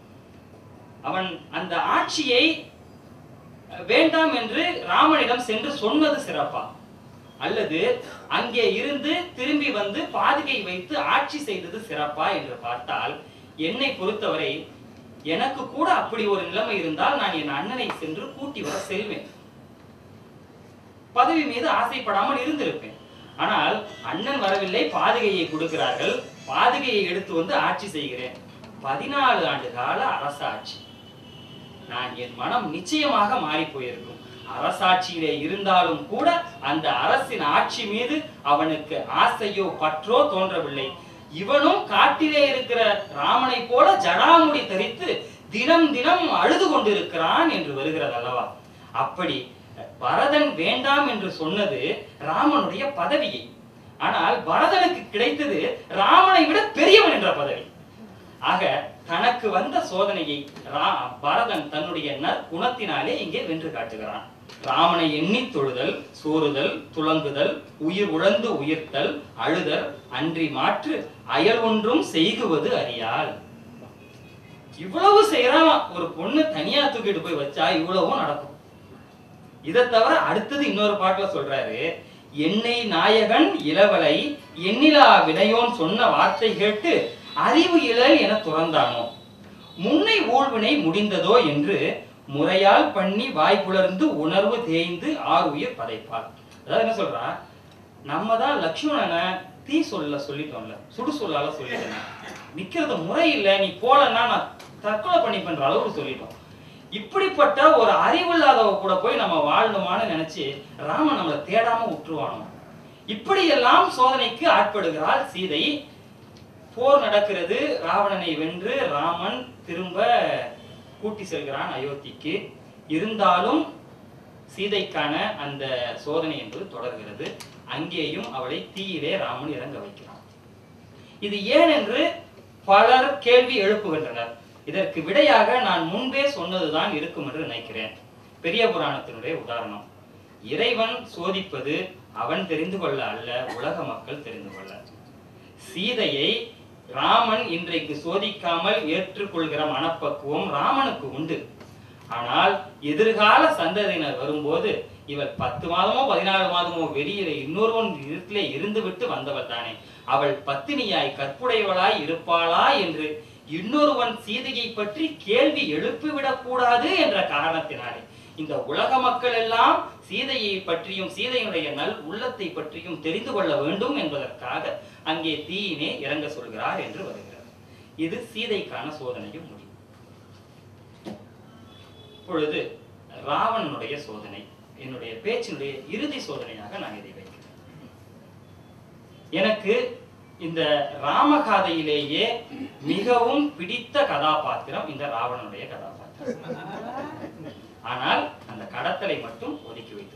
[SPEAKER 1] அவன் அந்த ஆட்சியை அஹ், வேண்டாம் என்று ராமனிடம் சென்று சொன்னது சிறப்பா அல்லது அங்கே இருந்து திரும்பி வந்து பாதுகை வைத்து ஆட்சி செய்தது சிறப்பா என்று பார்த்தால் என்னை பொறுத்தவரை எனக்கு கூட அப்படி ஒரு நிலைமை இருந்தால் நான் என் அண்ணனை சென்று கூட்டி வர செல்வேன் பதவி மீது ஆசைப்படாமல் இருந்திருப்பேன் ஆனால் அண்ணன் வரவில்லை பாதுகையை கொடுக்கிறார்கள் பாதுகையை எடுத்து வந்து ஆட்சி செய்கிறேன் பதினாலு ஆண்டு கால அரசாட்சி நான் என் மனம் நிச்சயமாக மாறி போயிருக்கும் அரசாட்சியிலே இருந்தாலும் கூட அந்த அரசின் ஆட்சி மீது அவனுக்கு ஆசையோ பற்றோ தோன்றவில்லை இவனும் காட்டிலே இருக்கிற ராமனை போல ஜடாமுடி தரித்து தினம் தினம் அழுது கொண்டிருக்கிறான் என்று வருகிறது அல்லவா அப்படி பரதன் வேண்டாம் என்று சொன்னது ராமனுடைய பதவியை ஆனால் பரதனுக்கு கிடைத்தது ராமனை விட பெரியவன் என்ற பதவி ஆக தனக்கு வந்த சோதனையை ரா- பரதன் தன்னுடைய நற்குணத்தினாலே இங்கே வென்று காட்டுகிறான் ராமனை எண்ணித் தொழுதல் சோறுதல் துலங்குதல் உயிர் உழந்து உயிர்த்தல் அழுதல் அன்றி மாற்று அயல் ஒன்றும் செய்குவது அறியால் இவ்வளவு செய்யறான் ஒரு பொண்ணு தனியா தூக்கிட்டு போய் வச்சா இவ்வளவும் நடக்கும் இதை தவிர அடுத்தது இன்னொரு பாட்டுல சொல்றாரு என்னை நாயகன் இளவலை எண்ணிலா வினையோன் சொன்ன வார்த்தை கேட்டு அறிவு இழல் என துறந்தானோ முன்னை ஊழ்வினை முடிந்ததோ என்று முறையால் பண்ணி வாய் புலர்ந்து உணர்வு தேய்ந்து ஆறு உயிர் பதைப்பார் அதாவது என்ன சொல்றா நம்ம தான் லக்ஷ்மணனை தீ சொல்ல சொல்லிட்டோம்ல சுடு சொல்லால சொல்லிட்டேன் நிக்கிறது முறை இல்ல நீ போலன்னா நான் தற்கொலை பண்ணிப்பன்ற அளவுக்கு சொல்லிட்டோம் இப்படிப்பட்ட ஒரு அறிவில்லாதவ கூட போய் நம்ம வாழணுமான்னு நினைச்சு ராமன் நம்மளை தேடாம விட்டுருவானோ இப்படியெல்லாம் சோதனைக்கு ஆட்படுகிறாள் சீதை போர் நடக்கிறது ராவணனை வென்று ராமன் திரும்ப கூட்டி செல்கிறான் அயோத்திக்கு இருந்தாலும் சீதைக்கான அந்த சோதனை என்பது தொடர்கிறது அங்கேயும் அவளை தீயிலே ராமன் இறங்க வைக்கிறான் இது ஏன் என்று பலர் கேள்வி எழுப்புகின்றனர் இதற்கு விடையாக நான் முன்பே சொன்னதுதான் இருக்கும் என்று நினைக்கிறேன் பெரிய புராணத்தினுடைய உதாரணம் இறைவன் சோதிப்பது அவன் தெரிந்து கொள்ள அல்ல உலக மக்கள் தெரிந்து கொள்ள சீதையை ராமன் இன்றைக்கு சோதிக்காமல் ஏற்றுக்கொள்கிற மனப்பக்குவம் ராமனுக்கு உண்டு ஆனால் எதிர்கால சந்ததியினர் வரும்போது இவள் பத்து மாதமோ பதினாலு மாதமோ வெளியில இன்னொருவன் இடத்திலே இருந்து விட்டு வந்தவள் தானே அவள் பத்தினியாய் கற்புடையவளாய் இருப்பாளா என்று இன்னொருவன் சீதையை பற்றி கேள்வி எழுப்பிவிடக் கூடாது என்ற காரணத்தினாலே இந்த உலக மக்கள் எல்லாம் சீதையை பற்றியும் சீதையினுடைய நல் உள்ளத்தை பற்றியும் தெரிந்து கொள்ள வேண்டும் என்பதற்காக அங்கே தீயினே இறங்க சொல்கிறார் என்று வருகிறார் இது சீதைக்கான சோதனையும் முடியும் இப்பொழுது ராவணனுடைய சோதனை என்னுடைய பேச்சினுடைய இறுதி சோதனையாக நான் இதை வைக்கிறேன் எனக்கு இந்த ராமகாதையிலேயே மிகவும் பிடித்த கதாபாத்திரம் இந்த ராவணனுடைய கதாபாத்திரம் ஆனால் அந்த கடத்தலை மட்டும் ஒதுக்கி வைத்து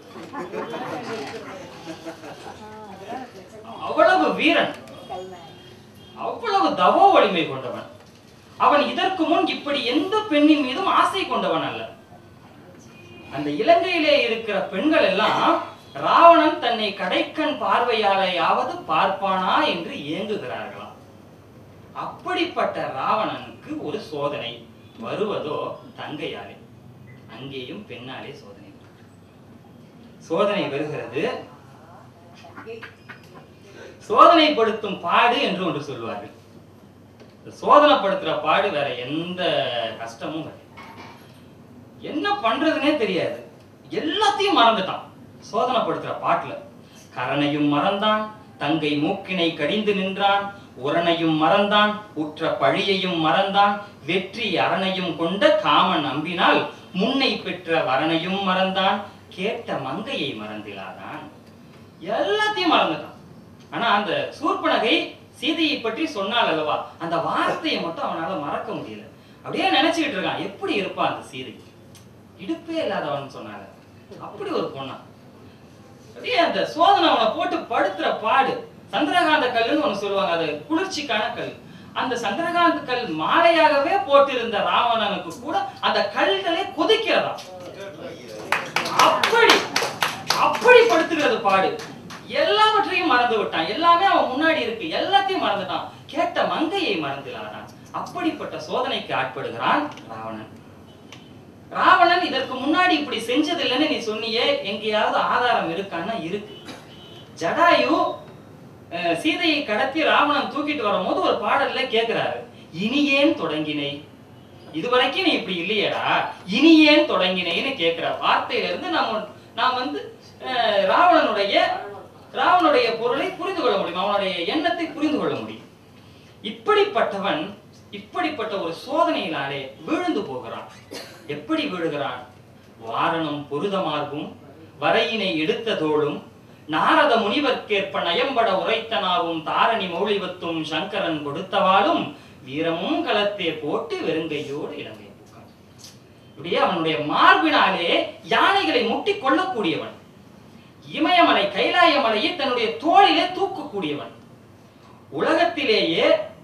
[SPEAKER 1] அவ்வளவு வீரன் அவ்வளவு தவோ வலிமை கொண்டவன் அவன் இதற்கு முன் இப்படி எந்த பெண்ணின் மீதும் ஆசை கொண்டவன் அல்ல அந்த இலங்கையிலே இருக்கிற பெண்கள் எல்லாம் ராவணன் தன்னை கடைக்கண் பார்வையாலையாவது பார்ப்பானா என்று ஏங்குகிறார்களாம் அப்படிப்பட்ட ராவணனுக்கு ஒரு சோதனை வருவதோ தங்கையாலே அங்கேயும் பெண்ணாலே சோதனை சோதனை வருகிறது சோதனைப்படுத்தும் பாடு என்று ஒன்று சொல்வார்கள் இந்த சோதனைப்படுத்துற பாடு வேற எந்த கஷ்டமும் கிடையாது என்ன பண்றதுனே தெரியாது எல்லாத்தையும் மறந்துட்டான் சோதனைப்படுத்துற பாட்டுல கரணையும் மறந்தான் தங்கை மூக்கினை கடிந்து நின்றான் உரணையும் மறந்தான் உற்ற பழியையும் மறந்தான் வெற்றி அரணையும் கொண்ட காமன் நம்பினால் முன்னை பெற்ற வரனையும் மறந்தான் கேட்ட மங்கையை மறந்திலாதான் எல்லாத்தையும் மறந்துட்டான் ஆனா அந்த சூர்பனகை சீதையை பற்றி சொன்னால் அல்லவா அந்த வார்த்தையை மட்டும் அவனால மறக்க முடியல அப்படியே நினைச்சுக்கிட்டு இருக்கான் எப்படி இருப்பா அந்த சீதை இடுப்பே இல்லாதவன் சொன்னாங்க அப்படி ஒரு பொண்ணா அப்படியே அந்த சோதனை அவனை போட்டு படுத்துற பாடு சந்திரகாந்த கல்லுன்னு ஒண்ணு சொல்லுவாங்க அது குளிர்ச்சிக்கான கல் அந்த சந்திரகாந்த கல் மாலையாகவே போட்டிருந்த ராவணனுக்கு கூட அந்த கல்களே கொதிக்கிறதா அப்படி அப்படி படுத்துகிறது பாடு எல்லாவற்றையும் மறந்து விட்டான் எல்லாமே அவன் முன்னாடி இருக்கு எல்லாத்தையும் மறந்துட்டான் கேட்ட மங்கையை மறந்துலாதான் அப்படிப்பட்ட சோதனைக்கு ஆட்படுகிறான் ராவணன் ராவணன் இதற்கு முன்னாடி இப்படி செஞ்சதில்லைன்னு நீ சொன்னியே எங்கேயாவது ஆதாரம் இருக்கான்னா இருக்கு ஜடாயு அஹ், சீதையை கடத்தி ராவணன் தூக்கிட்டு வரும்போது ஒரு பாடல்ல கேக்குறாரு இனி ஏன் தொடங்கினை இதுவரைக்கும் நீ இப்படி இல்லையேடா இனி ஏன் தொடங்கினேன்னு கேட்கிற வார்த்தையில இருந்து நாம் நாம் வந்து அஹ், ராவணனுடைய ராவனுடைய பொருளை புரிந்து கொள்ள முடியும் அவனுடைய எண்ணத்தை புரிந்து கொள்ள முடியும் இப்படிப்பட்டவன் இப்படிப்பட்ட ஒரு சோதனையினாலே விழுந்து போகிறான் எப்படி விழுகிறான் வாரணம் பொருதமார்பும் வரையினை எடுத்த தோளும் நாரத முனிவர்க்கேற்ப நயம்பட உரைத்தனாவும் தாரணி மௌழிவத்தும் சங்கரன் கொடுத்தவாளும் வீரமும் களத்தே போட்டு வெறுங்கையோடு இலங்கை பூக்கான் இப்படியே அவனுடைய மார்பினாலே யானைகளை முட்டி கொள்ளக்கூடியவன் இமயமலை கைலாய மலையை தன்னுடைய தோளிலே தூக்கக்கூடியவன் உலகத்திலேயே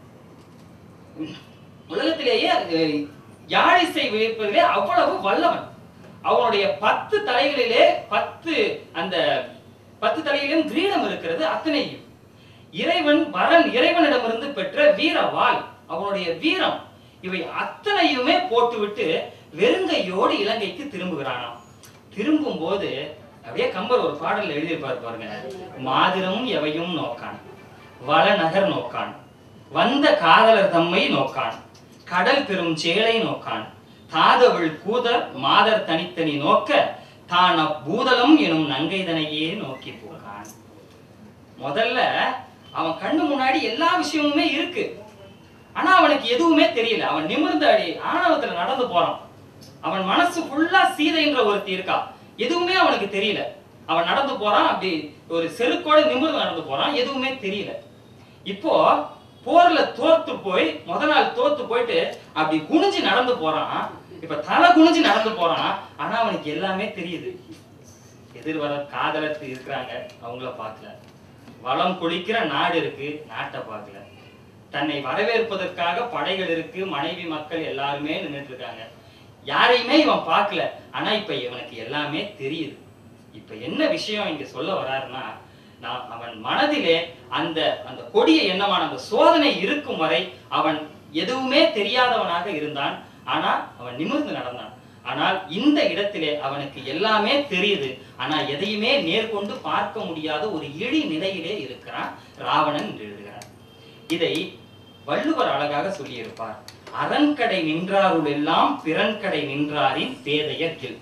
[SPEAKER 1] உலகத்திலேயே அஹ், யாழிசை விழிப்பதிலே அவ்வளவு வல்லவன் அவனுடைய பத்து தலைகளிலே பத்து அந்த பத்து தலையிலும் கிரீடம் இருக்கிறது அத்தனையும் இறைவன் வரன் இறைவனிடமிருந்து பெற்ற வீரவாள் அவனுடைய வீரம் இவை அத்தனையுமே போட்டுவிட்டு வெறுங்கையோடு இலங்கைக்கு திரும்புகிறானாம் திரும்பும் போது அப்படியே கம்பர் ஒரு பாடல்ல எழுதியிருப்பார் பாருங்க மாதிரம் எவையும் நோக்கான் வளநகர் நோக்கான் வந்த காதலர் தம்மை நோக்கான் கடல் பெரும் சேலை நோக்கான் தாதவள் கூதர் மாதர் தனித்தனி நோக்க தான் அப்பூதலம் எனும் நங்கைதனையே நோக்கி போகான் முதல்ல அவன் கண்ணு முன்னாடி எல்லா விஷயமுமே இருக்கு ஆனா அவனுக்கு எதுவுமே தெரியல அவன் நிமிர்ந்து அடி ஆணவத்துல நடந்து போறான் அவன் மனசு ஃபுல்லா சீதைன்ற ஒருத்தி இருக்கா எதுவுமே அவனுக்கு தெரியல அவன் நடந்து போறான் அப்படி ஒரு செருக்கோட நிமிர்ந்து நடந்து போறான் எதுவுமே தெரியல இப்போ போர்ல தோத்து போய் முத நாள் தோத்து போயிட்டு அப்படி குனிஞ்சு நடந்து போறான் இப்ப தலை குனிஞ்சு நடந்து போறான் ஆனா அவனுக்கு எல்லாமே தெரியுது எதிர்வர காதலத்து இருக்கிறாங்க அவங்கள பார்க்கல வளம் கொளிக்கிற நாடு இருக்கு நாட்டை பார்க்கல தன்னை வரவேற்பதற்காக படைகள் இருக்கு மனைவி மக்கள் எல்லாருமே நின்னுட்டு இருக்காங்க யாரையுமே இவன் பார்க்கல ஆனா இப்ப இவனுக்கு எல்லாமே தெரியுது இப்ப என்ன விஷயம் இங்க சொல்ல வராருன்னா நான் அவன் மனதிலே அந்த அந்த கொடிய எண்ணமான அந்த சோதனை இருக்கும் வரை அவன் எதுவுமே தெரியாதவனாக இருந்தான் ஆனா அவன் நிமிர்ந்து நடந்தான் ஆனால் இந்த இடத்திலே அவனுக்கு எல்லாமே தெரியுது ஆனா எதையுமே நேர்கொண்டு பார்க்க முடியாத ஒரு இழி நிலையிலே இருக்கிறான் ராவணன் என்று எழுதுகிறார் இதை வள்ளுவர் அழகாக சொல்லியிருப்பார் அரண்கடை நின்றாருள் எல்லாம் பிறன்கடை நின்றாரின் பேதையர் கில்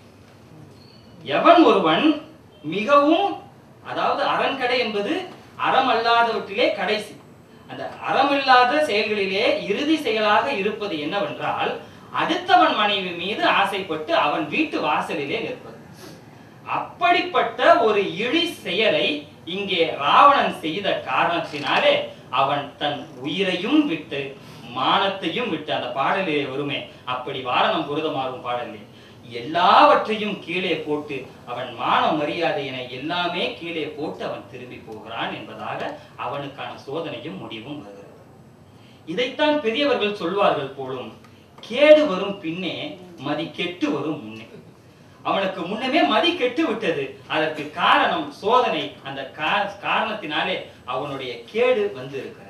[SPEAKER 1] எவன் ஒருவன் மிகவும் அதாவது அரண்கடை என்பது அறமல்லாதவற்றிலே கடைசி அந்த அறமில்லாத செயல்களிலே இறுதி செயலாக இருப்பது என்னவென்றால் அடுத்தவன் மனைவி மீது ஆசைப்பட்டு அவன் வீட்டு வாசலிலே நிற்பது அப்படிப்பட்ட ஒரு இழி செயலை இங்கே ராவணன் செய்த காரணத்தினாலே அவன் தன் உயிரையும் விட்டு மானத்தையும் விட்டு அந்த பாடலிலே வருமே அப்படி வாரணம் புரதமாகும் பாடலிலே எல்லாவற்றையும் கீழே போட்டு அவன் மான மரியாதை என எல்லாமே கீழே போட்டு அவன் திரும்பி போகிறான் என்பதாக அவனுக்கான சோதனையும் முடிவும் வருகிறது இதைத்தான் பெரியவர்கள் சொல்வார்கள் போலும் கேடு வரும் பின்னே மதி கெட்டு வரும் முன்னே அவனுக்கு முன்னமே மதி கெட்டு விட்டது அதற்கு காரணம் சோதனை அந்த கா- காரணத்தினாலே அவனுடைய கேடு வந்து இருக்கிறது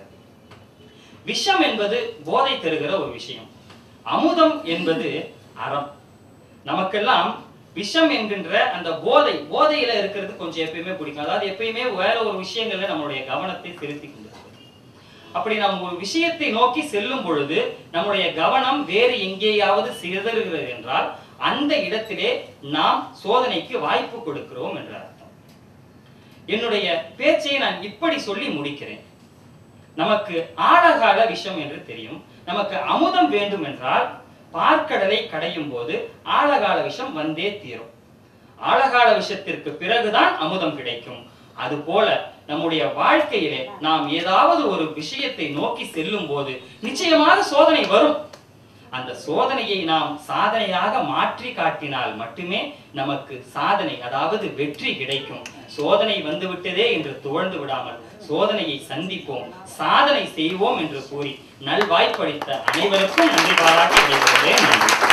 [SPEAKER 1] விஷம் என்பது போதை தருகிற ஒரு விஷயம் அமுதம் என்பது அறம் நமக்கெல்லாம் விஷம் என்கின்ற அந்த போதை போதையில இருக்கிறது கொஞ்சம் எப்பயுமே பிடிக்கும் அதாவது எப்பயுமே வேற ஒரு விஷயங்கள்ல நம்மளுடைய கவனத்தை செலுத்தி கொண்டிருக்கிறது அப்படி நாம் ஒரு விஷயத்தை நோக்கி செல்லும் பொழுது நம்முடைய கவனம் வேறு எங்கேயாவது சிதறுகிறது என்றால் அந்த இடத்திலே நாம் சோதனைக்கு வாய்ப்பு கொடுக்கிறோம் என்ற அர்த்தம் என்னுடைய பேச்சை நான் இப்படி சொல்லி முடிக்கிறேன் நமக்கு ஆழகால விஷம் என்று தெரியும் நமக்கு அமுதம் வேண்டும் என்றால் பார்க்கடலை கடையும் போது ஆழகால விஷம் வந்தே தீரும் ஆழகால விஷத்திற்கு பிறகுதான் அமுதம் கிடைக்கும் அதுபோல நம்முடைய வாழ்க்கையிலே நாம் ஏதாவது ஒரு விஷயத்தை நோக்கி செல்லும் போது நிச்சயமாக சோதனை வரும் அந்த சோதனையை நாம் சாதனையாக மாற்றி காட்டினால் மட்டுமே நமக்கு சாதனை அதாவது வெற்றி கிடைக்கும் சோதனை வந்துவிட்டதே என்று துவழ்ந்து விடாமல் சோதனையை சந்திப்போம் சாதனை செய்வோம் என்று கூறி நல்வாய்ப்பளித்த அனைவருக்கும் நன்றி பாராட்டி விடைபெறுகிறேன் நன்றி